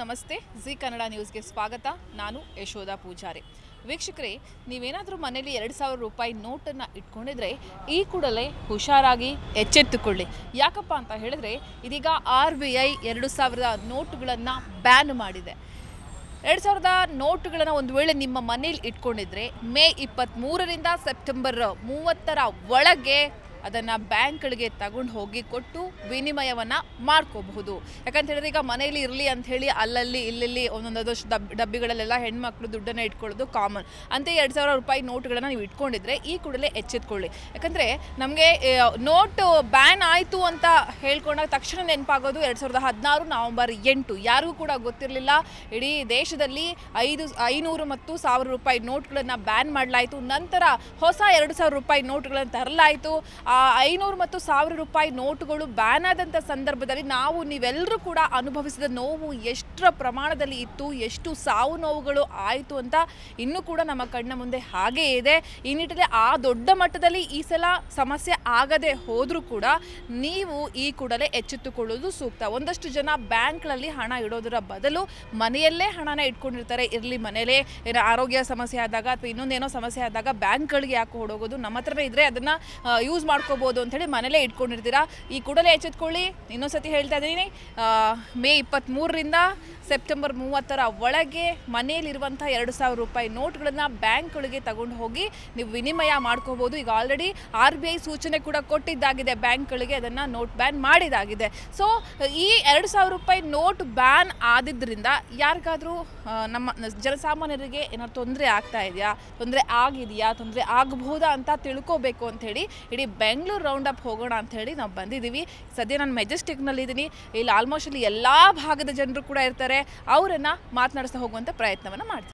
ನಮಸ್ತೆ ಜಿ ಕನ್ನಡ ನ್ಯೂಸ್ಗೆ ಸ್ವಾಗತ ನಾನು ಯಶೋಧ ಪೂಜಾರಿ ವೀಕ್ಷಕರೇ ನೀವೇನಾದರೂ ಮನೇಲಿ ಎರಡು ಸಾವಿರ ರೂಪಾಯಿ ನೋಟನ್ನು ಇಟ್ಕೊಂಡಿದ್ರೆ ಈ ಕೂಡಲೇ ಹುಷಾರಾಗಿ ಎಚ್ಚೆತ್ತುಕೊಳ್ಳಿ ಯಾಕಪ್ಪ ಅಂತ ಹೇಳಿದ್ರೆ ಇದೀಗ ಆರ್ ಬಿ ಐ ಎರಡು ಸಾವಿರದ ನೋಟುಗಳನ್ನು ಬ್ಯಾನ್ ಮಾಡಿದೆ ಎರಡು ಸಾವಿರದ ನೋಟುಗಳನ್ನು ಒಂದು ವೇಳೆ ನಿಮ್ಮ ಮನೇಲಿ ಇಟ್ಕೊಂಡಿದ್ರೆ ಮೇ ಇಪ್ಪತ್ತ್ಮೂರರಿಂದ ಸೆಪ್ಟೆಂಬರ್ ಮೂವತ್ತರ ಒಳಗೆ ಅದನ್ನು ಬ್ಯಾಂಕ್ಗಳಿಗೆ ತಗೊಂಡು ಹೋಗಿ ಕೊಟ್ಟು ವಿನಿಮಯವನ್ನು ಮಾಡ್ಕೋಬಹುದು ಯಾಕಂತ ಹೇಳಿದ್ರೆ ಈಗ ಮನೇಲಿ ಇರಲಿ ಅಂತ ಹೇಳಿ ಅಲ್ಲಲ್ಲಿ ಇಲ್ಲಲ್ಲಿ ಒಂದೊಂದಷ್ಟು ಡಬ್ ಡಬ್ಬಿಗಳಲ್ಲೆಲ್ಲ ಹೆಣ್ಮಕ್ಳು ದುಡ್ಡನ್ನು ಇಟ್ಕೊಳ್ಳೋದು ಕಾಮನ್ ಅಂತೆ ಎರಡು ಸಾವಿರ ರೂಪಾಯಿ ನೋಟುಗಳನ್ನು ನೀವು ಇಟ್ಕೊಂಡಿದ್ರೆ ಈ ಕೂಡಲೇ ಎಚ್ಚೆತ್ಕೊಳ್ಳಿ ಯಾಕಂದರೆ ನಮಗೆ ನೋಟು ಬ್ಯಾನ್ ಆಯಿತು ಅಂತ ಹೇಳ್ಕೊಂಡಾಗ ತಕ್ಷಣ ನೆನಪಾಗೋದು ಎರಡು ಸಾವಿರದ ಹದಿನಾರು ನವಂಬರ್ ಎಂಟು ಯಾರಿಗೂ ಕೂಡ ಗೊತ್ತಿರಲಿಲ್ಲ ಇಡೀ ದೇಶದಲ್ಲಿ ಐದು ಐನೂರು ಮತ್ತು ಸಾವಿರ ರೂಪಾಯಿ ನೋಟ್ಗಳನ್ನು ಬ್ಯಾನ್ ಮಾಡಲಾಯಿತು ನಂತರ ಹೊಸ ಎರಡು ಸಾವಿರ ರೂಪಾಯಿ ನೋಟುಗಳನ್ನು ತರಲಾಯಿತು ಆ ಐನೂರು ಮತ್ತು ಸಾವಿರ ರೂಪಾಯಿ ನೋಟುಗಳು ಬ್ಯಾನ್ ಆದಂಥ ಸಂದರ್ಭದಲ್ಲಿ ನಾವು ನೀವೆಲ್ಲರೂ ಕೂಡ ಅನುಭವಿಸಿದ ನೋವು ಎಷ್ಟರ ಪ್ರಮಾಣದಲ್ಲಿ ಇತ್ತು ಎಷ್ಟು ಸಾವು ನೋವುಗಳು ಆಯಿತು ಅಂತ ಇನ್ನೂ ಕೂಡ ನಮ್ಮ ಕಣ್ಣ ಮುಂದೆ ಹಾಗೇ ಇದೆ ಈ ನಿಟ್ಟಿನಲ್ಲಿ ಆ ದೊಡ್ಡ ಮಟ್ಟದಲ್ಲಿ ಈ ಸಲ ಸಮಸ್ಯೆ ಆಗದೆ ಹೋದರೂ ಕೂಡ ನೀವು ಈ ಕೂಡಲೇ ಎಚ್ಚೆತ್ತುಕೊಳ್ಳೋದು ಸೂಕ್ತ ಒಂದಷ್ಟು ಜನ ಬ್ಯಾಂಕ್ಗಳಲ್ಲಿ ಹಣ ಇಡೋದರ ಬದಲು ಮನೆಯಲ್ಲೇ ಹಣನ ಇಟ್ಕೊಂಡಿರ್ತಾರೆ ಇರಲಿ ಮನೇಲೇ ಏನೋ ಆರೋಗ್ಯ ಸಮಸ್ಯೆ ಆದಾಗ ಅಥವಾ ಇನ್ನೊಂದೇನೋ ಸಮಸ್ಯೆ ಆದಾಗ ಬ್ಯಾಂಕ್ಗಳಿಗೆ ಯಾಕೆ ಹೊಡೋಗೋದು ನಮ್ಮ ಹತ್ರನೇ ಇದ್ರೆ ಅದನ್ನು ಯೂಸ್ ಮಾಡ್ಕೋಬೋದು ಅಂಥೇಳಿ ಮನೇಲೇ ಇಟ್ಕೊಂಡಿರ್ತೀರಾ ಈ ಕೂಡಲೇ ಎಚ್ಚೆತ್ಕೊಳ್ಳಿ ಇನ್ನೊಂದ್ಸತಿ ಹೇಳ್ತಾ ಇದ್ದೀನಿ ಆ, ಮೇ ಇಪ್ಪತ್ತ್ಮೂರರಿಂದ ಸೆಪ್ಟೆಂಬರ್ ಮೂವತ್ತರ ಒಳಗೆ ಮನೆಯಲ್ಲಿರುವಂಥ ಎರಡು ಸಾವಿರ ರೂಪಾಯಿ ನೋಟ್ಗಳನ್ನು ಬ್ಯಾಂಕ್ಗಳಿಗೆ ತಗೊಂಡು ಹೋಗಿ ನೀವು ವಿನಿಮಯ ಮಾಡ್ಕೋಬೋದು ಈಗ ಆಲ್ರೆಡಿ ಆರ್ ಬಿ ಐ ಸೂಚನೆ ಕೂಡ ಕೊಟ್ಟಿದ್ದಾಗಿದೆ ಬ್ಯಾಂಕ್ಗಳಿಗೆ ಅದನ್ನು ನೋಟ್ ಬ್ಯಾನ್ ಮಾಡಿದಾಗಿದೆ ಸೊ ಈ ಎರಡು ಸಾವಿರ ರೂಪಾಯಿ ನೋಟ್ ಬ್ಯಾನ್ ಆದಿದ್ದರಿಂದ ಯಾರಿಗಾದರೂ ನಮ್ಮ ಜನಸಾಮಾನ್ಯರಿಗೆ ಏನಾದ್ರು ತೊಂದರೆ ಆಗ್ತಾ ಇದೆಯಾ ತೊಂದರೆ ಆಗಿದೆಯಾ ತೊಂದರೆ ಆಗಬಹುದಾ ಅಂತ ತಿಳ್ಕೋಬೇಕು ಅಂಥೇಳಿ ಇಡೀ ಬೆಂಗಳೂರು ರೌಂಡ್ ಅಪ್ ಹೋಗೋಣ ಅಂಥೇಳಿ ನಾವು ಬಂದಿದ್ದೀವಿ ಸದ್ಯ ನಾನು ಮೆಜೆಸ್ಟಿಕ್ನಲ್ಲಿ ಇದ್ದೀನಿ ಇಲ್ಲಿ ಆಲ್ಮೋಸ್ಟ್ ಇಲ್ಲಿ ಎಲ್ಲ ಭಾಗದ ಜನರು ಕೂಡ ಇರ್ತಾರೆ ಅವರನ್ನು ಮಾತನಾಡಿಸ್ತಾ ಹೋಗುವಂಥ ಪ್ರಯತ್ನವನ್ನು ಮಾಡ್ತೀನಿ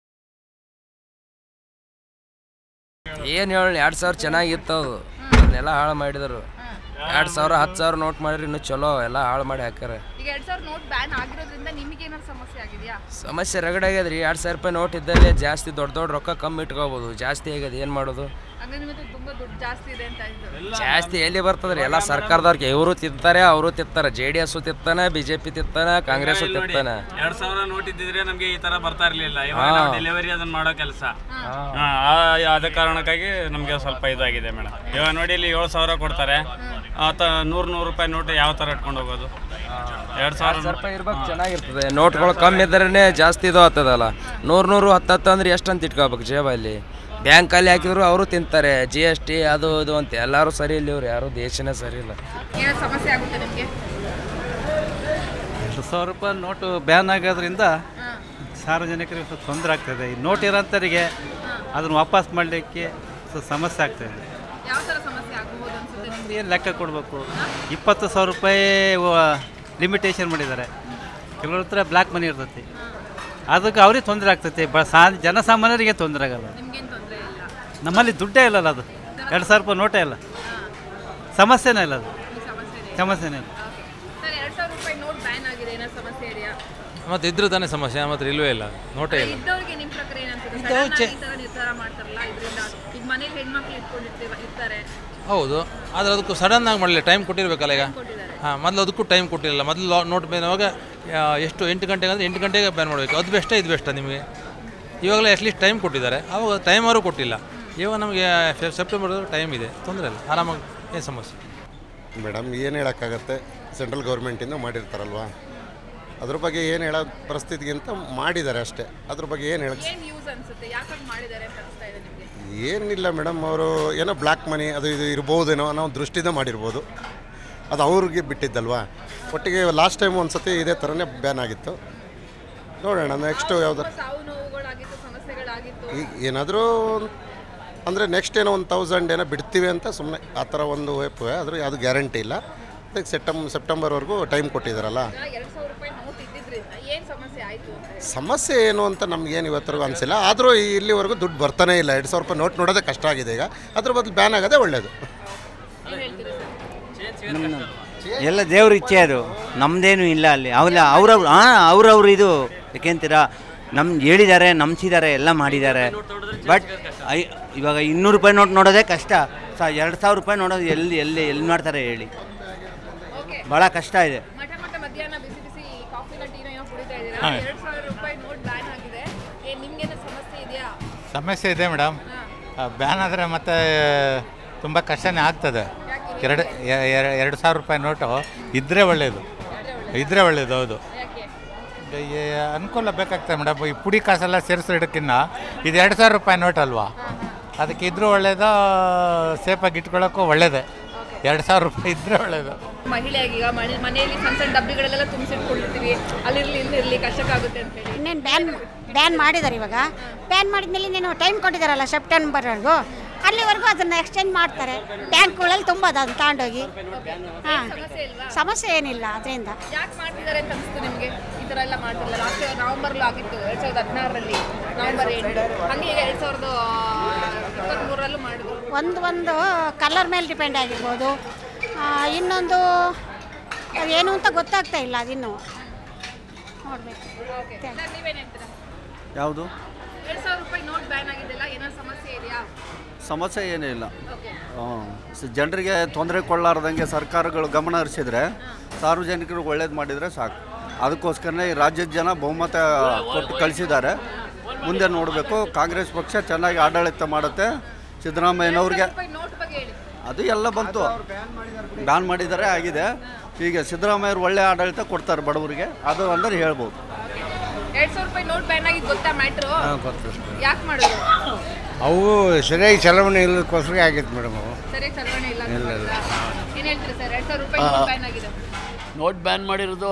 ಏನು ಹೇಳಿ ಎರಡು ಸಾವಿರ ಚೆನ್ನಾಗಿತ್ತು ಅದು ಅದನ್ನೆಲ್ಲ ಹಾಳು ಮಾಡಿದರು ಎರಡು ಸಾವಿರ ಹತ್ತು ಸಾವಿರ ನೋಟ್ ಮಾಡಿರಿ ಇನ್ನೂ ಚಲೋ ಎಲ್ಲ ಹಾಳು ಮಾಡಿ ಹಾಕ್ಯಾರ ಈಗ ಎರಡು ಸಾವಿರ ನೋಟ್ ಬ್ಯಾನ್ ಆಗಿರೋದ್ರಿಂದ ನಿಮಗೆ ಏನಾದ್ರು ಸಮಸ್ಯೆ ಆಗಿದೆಯಾ ಸಮಸ್ಯೆ ರಗಡಾಗ್ಯದ್ರಿ ಎರಡು ಸಾವಿರ ರೂಪಾಯಿ ನೋಟ್ ಇದ್ದಲ್ಲಿ ಜಾಸ್ತಿ ದೊಡ್ಡ ದೊಡ್ಡ ರೊಕ್ಕ ಕಮ್ಮಿ ಇಟ್ಕೋಬೋದು ಜಾಸ್ತಿ ಆಗ್ಯದ ಏನು ಮಾಡೋದು ಹಂಗೆ ನಿಮಗೆ ತುಂಬ ದುಡ್ಡು ಜಾಸ್ತಿ ಇದೆ ಅಂತ ಇದ್ದು ಜಾಸ್ತಿ ಎಲ್ಲಿ ಬರ್ತದ್ರಿ ಎಲ್ಲ ಸರ್ಕಾರದವ್ರಿಗೆ ಇವರು ತಿಂತಾರೆ ಅವರು ತಿಂತಾರೆ ಜೆ ಡಿ ಎಸ್ ತಿತ್ತಾನೆ ಬಿ ಜೆ ಪಿ ತಿತ್ತಾನೆ ಕಾಂಗ್ರೆಸ್ ತಿತ್ತಾನೆ ಎರಡ್ ಸಾವಿರ ನೋಟ್ ಇದ್ದಿದ್ರೆ ನಮ್ಗೆ ಈ ತರ ಬರ್ತಾ ಇರ್ಲಿಲ್ಲ ಇವಾಗ ನಾವು ಡೆಲಿವರಿ ಅದನ್ನ ಮಾಡೋ ಕೆಲಸ ಅದ ಕಾರಣಕ್ಕಾಗಿ ನಮ್ಗೆ ಸ್ವಲ್ಪ ಇದಾಗಿದೆ ಮೇಡಮ್ ಇವಾಗ ನೋಡಿ ಇಲ್ಲಿ ಏಳು ಸಾವಿರ ಕೊಡ್ತಾರೆ ಆತ ನೂರ್ ನೂರು ರೂಪಾಯಿ ನೋಟ್ ಯಾವ ತರ ಇಟ್ಕೊಂಡು ಹೋಗೋದು ಎರಡ್ ಸಾವಿರ ಸಾವಿರ ರೂಪಾಯಿ ಇರ್ಬೇಕು ಚೆನ್ನಾಗಿರ್ತದೆ ನೋಟ್ಗಳು ಕಮ್ಮಿ ಇದ್ರೇ ಜಾಸ್ತಿ ಇದು ಆಗ್ತದಲ್ಲ ನೂರು ನೂರು ಹತ್ತು ಹತ್ತು ಅಂದ್ರೆ ಎಷ್ಟು ಅಂತ ಇಟ್ಕೋಬೇಕು ಜೇಬಲ್ಲಿ ಬ್ಯಾಂಕಲ್ಲಿ ಹಾಕಿದ್ರು ಅವರು ತಿಂತಾರೆ ಜಿ ಎಸ್ ಟಿ ಅದು ಇದು ಅಂತ ಎಲ್ಲರೂ ಸರಿ ಇಲ್ಲ ಇವ್ರು ಯಾರು ದೇಶನೇ ಸರಿ ಇಲ್ಲ ಏನಾದ್ರು ಸಮಸ್ಯೆ ಆಗುತ್ತೆ ನಿಮಗೆ ಎರಡು ಸಾವಿರ ರೂಪಾಯಿ ನೋಟು ಬ್ಯಾನ್ ಆಗೋದ್ರಿಂದ ಸಾರ್ವಜನಿಕರಿಗೆ ಸ್ವಲ್ಪ ತೊಂದರೆ ಆಗ್ತದೆ ಈ ನೋಟ್ ಇರೋಂಥರಿಗೆ ಅದನ್ನು ವಾಪಸ್ ಮಾಡಲಿಕ್ಕೆ ಸ್ವಲ್ಪ ಸಮಸ್ಯೆ ಆಗ್ತದೆ ಯಾವ ಥರ ಸಮಸ್ಯೆ ಆಗಬಹುದು ಅನ್ಸುತ್ತೆ ನಿಮ್ಗೆ ಏನು ಲೆಕ್ಕ ಕೊಡಬೇಕು ಇಪ್ಪತ್ತು ಸಾವಿರ ರೂಪಾಯಿ ಲಿಮಿಟೇಷನ್ ಮಾಡಿದ್ದಾರೆ ಕೆಲವ್ರ ಹತ್ರ ಬ್ಲ್ಯಾಕ್ ಮನಿ ಇರ್ತೈತಿ ಅದಕ್ಕೆ ಅವ್ರಿಗೆ ತೊಂದರೆ ಆಗ್ತೈತಿ ಬ ಸಾ ಜನಸಾಮಾನ್ಯರಿಗೆ ತೊಂದರೆ ಆಗಲ್ಲ ನಿಮ್ಗೇನು ತೊಂದರೆ ಇಲ್ಲ ನಮ್ಮಲ್ಲಿ ದುಡ್ಡೇ ಇಲ್ಲಲ್ಲ ಅದು ಎರಡು ಸಾವಿರ ರೂಪಾಯಿ ನೋಟೇ ಇಲ್ಲ ಸಮಸ್ಯೆನೇ ಇಲ್ಲ ಅದು ಈ ಸಮಸ್ಯೆ ಇದೆ ಸಮಸ್ಯೆನೇ ಇಲ್ಲ ಸರ್ ಎರಡು ಸಾವಿರ ರೂಪಾಯಿ ನೋಟ್ ಬ್ಯಾನ್ ಆಗಿದೆ ಏನಾದ್ರು ಸಮಸ್ಯೆ ಇದೆಯಾ ಮತ್ತೆ ಇದ್ರೂ ತಾನೇ ಸಮಸ್ಯೆ ಮಾತ್ರ ಇಲ್ವೇ ಇಲ್ಲ ನೋಟೇ ಇಲ್ಲ ಇದ್ದವ್ರಿಗೆ ನಿಮ್ಮ ಪ್ರಕಾರ ಏನನ್ಸುತ್ತೆ ಸಡನ್ ಆಗಿ ಈ ಥರ ನಿರ್ಧಾರ ಮಾಡ್ತಾರಲ್ಲ ಇದರಿಂದ ಈಗ ಮನೇಲಿ ಹೆಣ್ಮಕ್ಳು ಇಟ್ಕೊಂಡಿರ್ತೀವ ಇರ್ತಾರೆ ಹೌದು ಆದರೆ ಅದಕ್ಕೂ ಸಡನ್ ಆಗಿ ಮಾಡಲಿಲ್ಲ ಟೈಮ್ ಕೊಟ್ಟಿರ್ಬೇಕಲ್ಲ ಈಗ ಕೊಟ್ಟಿದ್ದಾರೆ ಹಾಂ ಮೊದಲು ಅದಕ್ಕೂ ಟೈಮ್ ಕೊಟ್ಟಿರಲಿಲ್ಲ ಮೊದಲು ನೋಟ್ ಬ್ಯಾನ್ ಆವಾಗ ಆ, ಎಷ್ಟು ಎಂಟು ಗಂಟೆಗೆ ಅಂದರೆ ಎಂಟು ಗಂಟೆಗೆ ಬ್ಯಾನ್ ಮಾಡಬೇಕು ಅದು ಬೆಸ್ಟಾ ಇದು ಬೆಸ್ಟಾ ನಿಮಗೆ ಇವಾಗಲೇ ಅಟ್ಲೀಸ್ಟ್ ಟೈಮ್ ಕೊಟ್ಟಿದ್ದಾರೆ ಆವಾಗ ಟೈಮ್ ಅವರು ಕೊಟ್ಟಿಲ್ಲ ಇವಾಗ ನಮಗೆ ಸೆಪ್ಟೆಂಬರ್ ಟೈಮ್ ಇದೆ ತೊಂದರೆ ಇಲ್ಲ ಆರಾಮಾಗಿ ಏನು ಸಮಸ್ಯೆ ಮೇಡಮ್ ಏನು ಹೇಳೋಕ್ಕಾಗತ್ತೆ ಸೆಂಟ್ರಲ್ ಗೌರ್ಮೆಂಟಿಂದ ಮಾಡಿರ್ತಾರಲ್ವಾ ಅದ್ರ ಬಗ್ಗೆ ಏನು ಹೇಳೋ ಪರಿಸ್ಥಿತಿಗಿಂತ ಮಾಡಿದ್ದಾರೆ ಅಷ್ಟೇ ಅದ್ರ ಬಗ್ಗೆ ಏನು ಹೇಳಕ್ ಏನು ಯೂಸ್ ಅನ್ಸುತ್ತೆ ಯಾಕಾಗಿ ಮಾಡಿದ್ದಾರೆ ಅಂತ ಅನಿಸ್ತಾ ಇದೆ ನಿಮಗೆ ಏನಿಲ್ಲ ಮೇಡಮ್ ಅವರು ಏನೋ ಬ್ಲ್ಯಾಕ್ ಮನಿ ಅದು ಇದು ಇರ್ಬೋದೇನೋ ಅನ್ನೋ ಒಂದು ದೃಷ್ಟಿಯಿಂದ ಮಾಡಿರ್ಬೋದು ಅದು ಅವ್ರಿಗೆ ಬಿಟ್ಟಿದ್ದಲ್ವಾ ಒಟ್ಟಿಗೆ ಲಾಸ್ಟ್ ಟೈಮ್ ಒಂದು ಸತಿ ಇದೇ ಥರನೇ ಬ್ಯಾನ್ ಆಗಿತ್ತು ನೋಡೋಣ ನೆಕ್ಸ್ಟು ಯಾವ್ದಾರು ಸಾವು ನೋವುಗಳಾಗಿತ್ತು ಸಮಸ್ಯೆಗಳಾಗಿತ್ತು ಈಗ ಏನಾದರೂ ಅಂದರೆ ನೆಕ್ಸ್ಟ್ ಏನೋ ಒಂದು ತೌಸಂಡ್ ಏನೋ ಬಿಡ್ತೀವಿ ಅಂತ ಸುಮ್ಮನೆ ಆ ಥರ ಒಂದು ವೇಪು ಆದರೂ ಯಾವುದು ಗ್ಯಾರಂಟಿ ಇಲ್ಲ ಅದಕ್ಕೆ ಸೆಪ್ಟಮ್ ಸೆಪ್ಟೆಂಬರ್ವರೆಗೂ ಟೈಮ್ ಕೊಟ್ಟಿದ್ದಾರಲ್ಲ ಈಗ ಎರಡು ಸಾವಿರ ರೂಪಾಯಿ ನೋಟ್ ಇದ್ದಿದ್ರಿಂದ ಏನು ಸಮಸ್ಯೆ ಆಯಿತು ಅಂತ ಹೇಳಿ ಸಮಸ್ಯೆ ಏನು ಅಂತ ನಮಗೇನು ಇವತ್ತರೆಗೂ ಅನಿಸಿಲ್ಲ ಆದರೂ ಇಲ್ಲಿವರೆಗೂ ದುಡ್ಡು ಬರ್ತಾನೇ ಇಲ್ಲ ಎರಡು ಸಾವಿರ ರೂಪಾಯಿ ನೋಟ್ ನೋಡೋದೇ ಕಷ್ಟ ಆಗಿದೆ ಈಗ ಅದ್ರ ಬದಲು ಬ್ಯಾನ್ ಆಗೋದೇ ಒಳ್ಳೆಯದು ಏನು ಹೇಳ್ತೀರಾ ಸರ್ ಎಲ್ಲ ದೇವ್ರ ಇಚ್ಛೆ ಅದು ನಮ್ಮದೇನು ಇಲ್ಲ ಅಲ್ಲಿ ಅವ್ರ ಅವ್ರವ್ರು ಹಾಂ ಅವ್ರವ್ರು ಇದು ಯಾಕೆಂತೀರಾ ನಮ್ಗೆ ಹೇಳಿದ್ದಾರೆ ನಂಬಿಸಿದ್ದಾರೆ ಎಲ್ಲ ಮಾಡಿದ್ದಾರೆ ಬಟ್ ಐ ಇವಾಗ ಇನ್ನೂರು ರೂಪಾಯಿ ನೋಟ್ ನೋಡೋದೇ ಕಷ್ಟ ಸ ಎರಡು ಸಾವಿರ ರೂಪಾಯಿ ನೋಡೋದು ಎಲ್ಲಿ ಎಲ್ಲಿ ಎಲ್ಲಿ ಮಾಡ್ತಾರೆ ಹೇಳಿ ಓಕೆ ಭಾಳ ಕಷ್ಟ ಇದೆ ಮಠ ಮಠ ಮಧ್ಯಾಹ್ನ ಬಿಸಿ ಬಿಸಿ ಕಾಫಿನ ಟೀನ ಏನೋ ಕುಡಿತಾ ಇದ್ದೀರಾ ಎರಡು ಸಾವಿರ ರೂಪಾಯಿ ನೋಟ್ ಬ್ಯಾನ್ ಆಗಿದೆ ಏ ನಿಮ್ಗೇನೋ ಸಮಸ್ಯೆ ಇದೆಯಾ ಸಮಸ್ಯೆ ಇದೆ ಮೇಡಮ್ ಬ್ಯಾನ್ ಆದರೆ ಮತ್ತೆ ತುಂಬ ಕಷ್ಟನೇ ಆಗ್ತದೆ ಎರಡು ಎ- ಎ- ಎರಡು ಸಾವಿರ ರೂಪಾಯಿ ನೋಟು ಇದ್ದರೆ ಒಳ್ಳೆಯದು ಇದ್ದರೆ ಒಳ್ಳೆಯದು ಹೌದು ಯಾಕೆ ಈಗ ಈ ಅನುಕೂಲ ಬೇಕಾಗ್ತದೆ ಮೇಡಮ್ ಈ ಪುಡಿ ಕಾಸೆಲ್ಲ ಸೇರಿಸಿಡೋಕ್ಕಿನ್ನ ಇದು ಎರಡು ಸಾವಿರ ರೂಪಾಯಿ ನೋಟ್ ಅಲ್ವಾ ಅದಕ್ಕೆ ಇದ್ರೂ ಒಳ್ಳೇದು ಸೇಫಾಗಿ ಇಟ್ಕೊಳ್ಳೋಕ್ಕೂ ಒಳ್ಳೇದೇ ಎರಡು ಸಾವಿರ ರೂಪಾಯಿ ಇದ್ದರೆ ಒಳ್ಳೇದು ಮಹಿಳೆಯಾಗಿ ಈಗ ಮನೆ ಮನೆಯಲ್ಲಿ ಸಣ್ಣ ಸಣ್ಣ ಡಬ್ಬಿಗಳೆಲ್ಲ ತುಂಬಿಸಿಟ್ಕೊಂಡಿರ್ತೀವಿ ಅಲ್ಲಿರ್ಲಿ ಇಲ್ಲಿರ್ಲಿ ಕಷ್ಟಕ್ಕಾಗುತ್ತೆ ಅಂತ ಹೇಳಿ ಇನ್ನೇನು ಬ್ಯಾನ್ ಬ್ಯಾನ್ ಮಾಡಿದ್ದಾರೆ ಇವಾಗ ಬ್ಯಾನ್ ಮಾಡಿದ್ಮೇಲೆ ನೀನು ಟೈಮ್ ಕೊಟ್ಟಿದ್ದಾರಲ್ಲ ಸೆಪ್ಟೆಂಬರ್ವರೆಗೂ ಅಲ್ಲಿವರೆಗೂ ಅದನ್ನು ಎಕ್ಸ್ಚೇಂಜ್ ಮಾಡ್ತಾರೆ ಬ್ಯಾಂಕ್ಗಳಲ್ಲಿ ತುಂಬ ಅದನ್ನು ತಗೊಂಡೋಗಿ ಹಾಂ ಸಮಸ್ಯೆ ಇಲ್ವಾ ಸಮಸ್ಯೆ ಏನಿಲ್ಲ ಅದರಿಂದ ಯಾಕೆ ಮಾಡ್ತಿದ್ದಾರೆ ಅಂತ ಅನಿಸ್ತು ನಿಮಗೆ ಈ ಥರ ಎಲ್ಲ ಮಾಡ್ತಿಲ್ಲ ಲಾಸ್ಟ್ ನವಂಬರ್ಲು ಆಗಿತ್ತು ಎರಡು ಸಾವಿರದ ಹದಿನಾರರಲ್ಲಿ ನವಂಬರ್ ಎಂಟು ಹಂಗೆ ಈಗ ಎರಡು ಸಾವಿರದ ಇಪ್ಪತ್ತ್ಮೂರರಲ್ಲೂ ಮಾಡಿದ್ರು ಒಂದು ಒಂದು ಕಲರ್ ಮೇಲೆ ಡಿಪೆಂಡ್ ಆಗಿರ್ಬೋದು ಆ, ಇನ್ನೊಂದು ಏನು ಅಂತ ಗೊತ್ತಾಗ್ತಾ ಇಲ್ಲ ಅದಿನ್ನು ನೋಡಬೇಕು ನೀವೇನು ಹೇಳ್ತೀರಾ ಯಾವುದು ಎರಡು ಸಾವಿರ ರೂಪಾಯಿ ನೋಟ್ ಬ್ಯಾನ್ ಆಗಿದೆಲ್ಲ ಏನೋ ಸಮಸ್ಯೆ ಇದೆಯಾ ಸಮಸ್ಯೆ ಏನೂ ಇಲ್ಲ ಓಕೆ ಜನರಿಗೆ ತೊಂದರೆ ಕೊಳ್ಳಾರ್ದಂಗೆ ಸರ್ಕಾರಗಳು ಗಮನ ಹರಿಸಿದ್ರೆ ಸಾರ್ವಜನಿಕರು ಒಳ್ಳೇದು ಮಾಡಿದರೆ ಸಾಕು ಅದಕ್ಕೋಸ್ಕರನೇ ಈ ರಾಜ್ಯದ ಜನ ಬಹುಮತ ಕೊಟ್ಟು ಕಳಿಸಿದ್ದಾರೆ ಮುಂದೆ ನೋಡಬೇಕು ಕಾಂಗ್ರೆಸ್ ಪಕ್ಷ ಚೆನ್ನಾಗಿ ಆಡಳಿತ ಮಾಡುತ್ತೆ ಸಿದ್ದರಾಮಯ್ಯನವ್ರಿಗೆ ರೂಪಾಯಿ ನೋಟ್ ಬಗ್ಗೆ ಹೇಳಿ ಅದು ಎಲ್ಲ ಬಂತು ಬ್ಯಾನ್ ಮಾಡಿದ್ದಾರೆ ಆಗಿದೆ ಈಗ ಸಿದ್ದರಾಮಯ್ಯರು ಒಳ್ಳೆ ಆಡಳಿತ ಕೊಡ್ತಾರೆ ಬಡವರಿಗೆ ಅದು ಅಂದ್ರೆ ಹೇಳ್ಬೋದು ಎರಡು ಸಾವಿರ ರೂಪಾಯಿ ನೋಟ್ ಬ್ಯಾನ್ ಆಗಿದ್ದು ಗೊತ್ತಾ ಮ್ಯಾಟ್ರು ಯಾಕೆ ಮಾಡಿದ್ರು ಅವು ಸರಿಯಾಗಿ ಚಲಾವಣೆ ಇಲ್ಲದಕ್ಕೋಸ್ಕರ ಆಗೈತೆ ಮೇಡಮ್ ಅವು ಸರಿಯಾಗಿ ಚಲಾವಣೆ ಇಲ್ಲ ಏನು ಹೇಳ್ತೀರಾ ಸರ್ ಎರಡು ಸಾವಿರ ರೂಪಾಯಿ ನೋಟ್ ಬ್ಯಾನ್ ಆಗಿದೆ ನೋಟ್ ಬ್ಯಾನ್ ಮಾಡಿರೋದು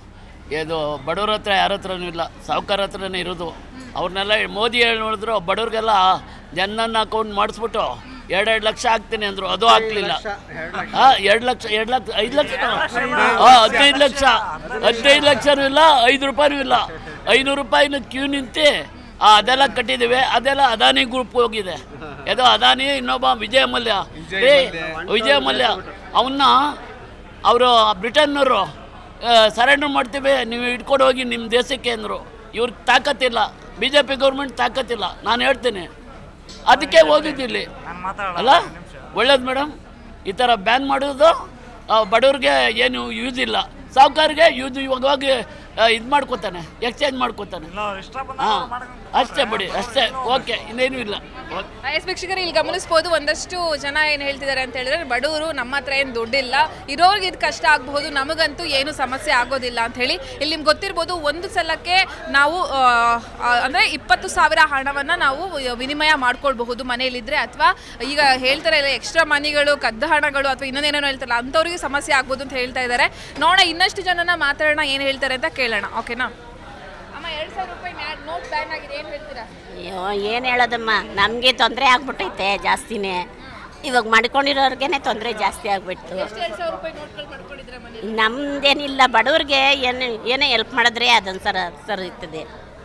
ಇದು ಬಡವ್ರ ಹತ್ರ ಯಾರ ಹತ್ರನೂ ಇಲ್ಲ ಸಾಹುಕಾರ ಹತ್ರನೇ ಇರೋದು ಅವ್ರನ್ನೆಲ್ಲ ಮೋದಿ ಹೇಳಿ ನೋಡಿದ್ರು ಬಡವ್ರಿಗೆಲ್ಲ ಜನ್ಧನ್ ಅಕೌಂಟ್ ಮಾಡಿಸ್ಬಿಟ್ಟು ಎರಡೆರಡು ಲಕ್ಷ ಹಾಕ್ತೀನಿ ಅಂದರು ಅದು ಹಾಕ್ಲಿಲ್ಲ ಹಾಂ ಎರಡು ಲಕ್ಷ ಎರಡು ಲಕ್ಷ ಐದು ಲಕ್ಷ ಹಾಂ ಹದಿನೈದು ಲಕ್ಷ ಹದಿನೈದು ಲಕ್ಷನೂ ಇಲ್ಲ ಐದು ರೂಪಾಯಿನೂ ಇಲ್ಲ ಐನೂರು ರೂಪಾಯಿನ ಕ್ಯೂ ನಿಂತು ಆ, ಅದೆಲ್ಲ ಕಟ್ಟಿದ್ದೀವಿ ಅದೆಲ್ಲ ಅದಾನಿ ಗ್ರೂಪ್ ಹೋಗಿದೆ ಯಾವುದೋ ಅದಾನಿ ಇನ್ನೊಬ್ಬ ವಿಜಯ ಮಲ್ಯ ಏ, ವಿಜಯ ಮಲ್ಯ ಅವನ್ನ ಅವರು ಬ್ರಿಟನ್ನವರು ಸರೆಂಡರ್ ಮಾಡ್ತೀವಿ ನೀವು ಇಟ್ಕೊಂಡು ಹೋಗಿ ನಿಮ್ಮ ದೇಶಕ್ಕೆ ಅಂದರು ಇವ್ರಿಗೆ ತಾಕತ್ತಿಲ್ಲ ಬಿ ಜೆ ಪಿ ಗೌರ್ಮೆಂಟ್ ತಾಕತ್ತಿಲ್ಲ ನಾನು ಹೇಳ್ತೀನಿ ಅದಕ್ಕೆ ಹೋಗಿದ್ದಿಲ್ಲಿ ಅಲ್ಲ ಒಳ್ಳೇದು ಮೇಡಮ್ ಈ ಥರ ಬ್ಯಾನ್ ಮಾಡೋದು ಆ, ಬಡವ್ರಿಗೆ ಏನು ಯೂಸ್ ಇಲ್ಲ ಸಾವುಕಾರಿಗೆ ಯೂಸ್ ಇವಾಗ ಇದು ಮಾಡ್ಕೋತಾನೆ ಎಕ್ಸ್ಚೇಂಜ್ ಮಾಡ್ಕೋತಾನೆ ಹಾಂ ಅಷ್ಟೇ ಬಿಡಿ ಅಷ್ಟೇ ಓಕೆ ಇನ್ನೇನು ಇಲ್ಲ ಓಕೆ ಎಸ್ ವೀಕ್ಷಕರು ಇಲ್ಲಿ ಗಮನಿಸ್ಬೋದು ಒಂದಷ್ಟು ಜನ ಏನು ಹೇಳ್ತಿದ್ದಾರೆ ಅಂತ ಹೇಳಿದ್ರೆ ಬಡವರು ನಮ್ಮ ಹತ್ರ ಏನು ದುಡ್ಡಿಲ್ಲ ಇರೋರಿಗೆ ಇದು ಕಷ್ಟ ಆಗಬಹುದು ನಮಗಂತೂ ಏನು ಸಮಸ್ಯೆ ಆಗೋದಿಲ್ಲ ಅಂತ ಹೇಳಿ ಇಲ್ಲಿ ನಿಮ್ಗೆ ಗೊತ್ತಿರ್ಬೋದು ಒಂದು ಸಲಕ್ಕೆ ನಾವು ಆ, ಆ, ಅಂದ್ರೆ ಇಪ್ಪತ್ತು ಸಾವಿರ ಹಣವನ್ನು ನಾವು ವಿನಿಮಯ ಮಾಡ್ಕೊಳ್ಬಹುದು ಮನೆಯಲ್ಲಿದ್ದರೆ ಅಥವಾ ಈಗ ಹೇಳ್ತಾರೆ ಇಲ್ಲ ಎಕ್ಸ್ಟ್ರಾ ಮನಿಗಳು ಕದ್ದ ಹಣಗಳು ಅಥವಾ ಇನ್ನೊಂದೇನೋ ಹೇಳ್ತಾರಲ್ಲ ಅಂಥವ್ರಿಗೆ ಸಮಸ್ಯೆ ಆಗ್ಬೋದು ಅಂತ ಹೇಳ್ತಾ ಇದ್ದಾರೆ ನೋಡೋಣ ಇನ್ನಷ್ಟು ಜನನ ಮಾತಾಡೋಣ ಏನು ಹೇಳ್ತಾರೆ ಅಂತ ಕೇಳೋಣ ಓಕೆನಾ ಅಮ್ಮ ಎರಡು ಸಾವಿರ ರೂಪಾಯಿ ನೋಟ್ ಬ್ಯಾನ್ ಆಗಿದೆ ಏನು ಹೇಳ್ತೀರಾ ಅಯ್ಯೋ ಏನು ಹೇಳೋದಮ್ಮ ನಮಗೆ ತೊಂದರೆ ಆಗ್ಬಿಟ್ಟೈತೆ ಜಾಸ್ತಿನೇ ಇವಾಗ ಮಾಡ್ಕೊಂಡಿರೋರ್ಗೆ ತೊಂದರೆ ಜಾಸ್ತಿ ಆಗ್ಬಿಟ್ಟು ಎಷ್ಟು ಎರಡು ಸಾವಿರ ರೂಪಾಯಿ ನೋಟ್ಗಳು ಮಾಡ್ಕೊಂಡಿದ್ರೆ ಮನೇಲಿ ನಮ್ದೇನಿಲ್ಲ ಬಡವ್ರಿಗೆ ಏನು ಏನೇ ಹೆಲ್ಪ್ ಮಾಡಿದ್ರೆ ಅದೊಂದು ಸರ ಸರಿತದೆ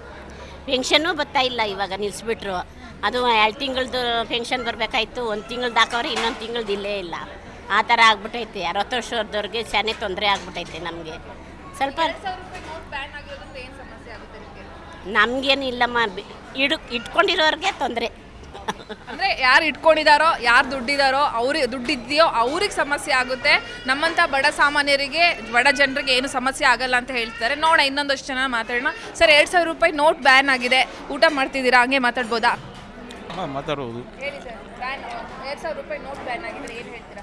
ಪೆನ್ಷನ್ನು ಬರ್ತಾ ಇಲ್ಲ ಇವಾಗ ನಿಲ್ಲಿಸ್ಬಿಟ್ರು ಅದು ಎರಡು ತಿಂಗಳದ್ದು ಪೆನ್ಷನ್ ಬರಬೇಕಾಯ್ತು ಒಂದು ತಿಂಗಳ್ದು ಹಾಕವ್ರೆ ಇನ್ನೊಂದು ತಿಂಗಳ್ದು ಇಲ್ಲೇ ಇಲ್ಲ ಆ ಥರ ಆಗ್ಬಿಟ್ಟೈತೆ ಅರವತ್ತು ವರ್ಷದವ್ರಿಗೆ ಶಾನೆ ತೊಂದರೆ ಆಗ್ಬಿಟ್ಟೈತೆ ನಮಗೆ ಸ್ವಲ್ಪ ಎರಡು ಸಾವಿರ ರೂಪಾಯಿ ನೋಟ್ ಬ್ಯಾನ್ ಆಗಿರೋದ್ರಿಂದ ಏನು ಸಮಸ್ಯೆ ಆಗುತ್ತೆ ನಿಮಗೆ ನಮಗೇನಿಲ್ಲಮ್ಮ ಇಡು ಇಟ್ಕೊಂಡಿರೋರಿಗೆ ತೊಂದರೆ ಅಂದ್ರೆ ಯಾರು ಇಟ್ಕೊಂಡಿದಾರೋ ಯಾರು ದುಡ್ಡಿದಾರೋ ಅವ್ರಿಗೆ ದುಡ್ಡಿದೆಯೋ ಅವ್ರಿಗೆ ಸಮಸ್ಯೆ ಆಗುತ್ತೆ ನಮ್ಮಂಥ ಬಡ ಸಾಮಾನ್ಯರಿಗೆ ಬಡ ಜನರಿಗೆ ಏನು ಸಮಸ್ಯೆ ಆಗಲ್ಲ ಅಂತ ಹೇಳ್ತಾರೆ ನೋಡ ಇನ್ನೊಂದಷ್ಟು ಜನ ಮಾತಾಡೋಣ ಸರ್ ಎರಡು ಸಾವಿರ ರೂಪಾಯಿ ನೋಟ್ ಬ್ಯಾನ್ ಆಗಿದೆ ಊಟ ಮಾಡ್ತಿದ್ದೀರಾ ಹಂಗೆ ಮಾತಾಡ್ಬೋದಾ ಹಾಂ ಮಾತಾಡ್ಬೋದು ಹೇಳಿ ಸರ್ ಬ್ಯಾನ್ ಎರಡು ಸಾವಿರ ರೂಪಾಯಿ ನೋಟ್ ಬ್ಯಾನ್ ಆಗಿದೆ ಏನು ಹೇಳ್ತೀರಾ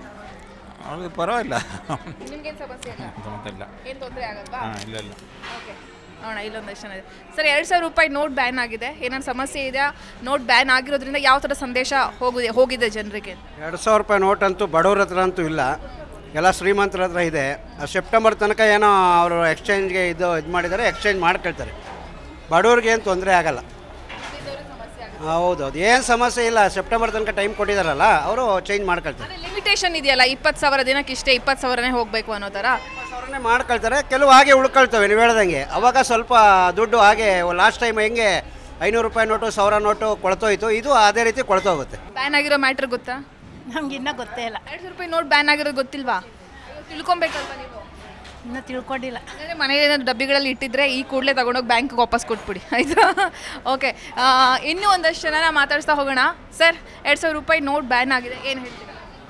ಅವ್ರಿಗೆ ಪರವಾಗಿಲ್ಲ ನಿಮ್ಗೇನು ಸಮಸ್ಯೆ ಇಲ್ಲ ಸಮಸ್ಯೆ ಇಲ್ಲ ಏನು ತೊಂದರೆ ಆಗಲ್ವಾ ಹಾಂ ಇಲ್ಲ ಇಲ್ಲ ಓಕೆ ನೋಡೋಣ ಇಲ್ಲೊಂದಷ್ಟು ಜನ ಇದೆ ಸರ್ ಎರಡು ಸಾವಿರ ರೂಪಾಯಿ ನೋಟ್ ಬ್ಯಾನ್ ಆಗಿದೆ ಏನಾದ್ರು ಸಮಸ್ಯೆ ಇದೆಯಾ ನೋಟ್ ಬ್ಯಾನ್ ಆಗಿರೋದ್ರಿಂದ ಯಾವ ಥರ ಸಂದೇಶ ಹೋಗಿದೆ ಹೋಗಿದೆ ಜನರಿಗೆ ಎರಡು ಸಾವಿರ ರೂಪಾಯಿ ನೋಟ್ ಅಂತೂ ಬಡವ್ರ ಹತ್ರ ಅಂತೂ ಇಲ್ಲ ಎಲ್ಲ ಶ್ರೀಮಂತರ ಹತ್ರ ಇದೆ ಆ ಸೆಪ್ಟೆಂಬರ್ ತನಕ ಏನೋ ಅವರು ಎಕ್ಸ್ಚೇಂಜ್ಗೆ ಇದು ಇದು ಮಾಡಿದ್ದಾರೆ ಎಕ್ಸ್ಚೇಂಜ್ ಮಾಡ್ಕೊಳ್ತಾರೆ ಬಡವ್ರಿಗೆ ಏನು ತೊಂದರೆ ಆಗಲ್ಲ ಹೌದೌದು ಏನು ಸಮಸ್ಯೆ ಇಲ್ಲ ಸೆಪ್ಟೆಂಬರ್ ತನಕ ಟೈಮ್ ಕೊಟ್ಟಿದ್ದಾರಲ್ಲ ಅವರು ಚೇಂಜ್ ಮಾಡ್ಕೊಳ್ತಾರೆ ಲಿಮಿಟೇಷನ್ ಇದೆಯಲ್ಲ ಇಪ್ಪತ್ತು ಸಾವಿರ ದಿನಕ್ಕೆ ಇಷ್ಟೇ ಇಪ್ಪತ್ತು ಸಾವಿರನೇ ಹೋಗಬೇಕು ಅನ್ನೋ ಥರ ಅವ್ರನ್ನೇ ಮಾಡ್ಕೊಳ್ತಾರೆ ಕೆಲವು ಹಾಗೆ ಉಳ್ಕೊಳ್ತವೆ ನೀವು ಹೇಳ್ದಂಗೆ ಅವಾಗ ಸ್ವಲ್ಪ ದುಡ್ಡು ಹಾಗೆ ಲಾಸ್ಟ್ ಟೈಮ್ ಹೆಂಗೆ ಐನೂರು ರೂಪಾಯಿ ನೋಟು ಸಾವಿರ ನೋಟು ಕೊಳ್ತೋಯ್ತು ಇದು ಅದೇ ರೀತಿ ಕೊಳ್ತೋಗುತ್ತೆ ಬ್ಯಾನ್ ಆಗಿರೋ ಮ್ಯಾಟ್ರ್ ಗೊತ್ತಾ ನಮ್ಗೆ ಇನ್ನೂ ಗೊತ್ತೇ ಇಲ್ಲ ಎರಡು ಸಾವಿರ ರೂಪಾಯಿ ನೋಟ್ ಬ್ಯಾನ್ ಆಗಿರೋದು ಗೊತ್ತಿಲ್ವಾ ತಿಳ್ಕೊಬೇಕಲ್ವಾ ನೀವು ಇನ್ನೂ ತಿಳ್ಕೊಂಡಿಲ್ಲ ಅಂದರೆ ಮನೇಲಿ ಏನಾದ್ರು ಡಬ್ಬಿಗಳಲ್ಲಿ ಇಟ್ಟಿದ್ರೆ ಈ ಕೂಡಲೇ ತಗೊಂಡೋಗಿ ಬ್ಯಾಂಕ್ಗೆ ವಾಪಸ್ ಕೊಟ್ಬಿಡಿ ಆಯಿತಾ ಓಕೆ ಇನ್ನೂ ಒಂದಷ್ಟು ಜನನ ಮಾತಾಡ್ಸ್ತಾ ಹೋಗೋಣ ಸರ್ ಎರಡು ಸಾವಿರ ರೂಪಾಯಿ ನೋಟ್ ಬ್ಯಾನ್ ಆಗಿದೆ ಏನು ಹೇಳ್ತೀರಾ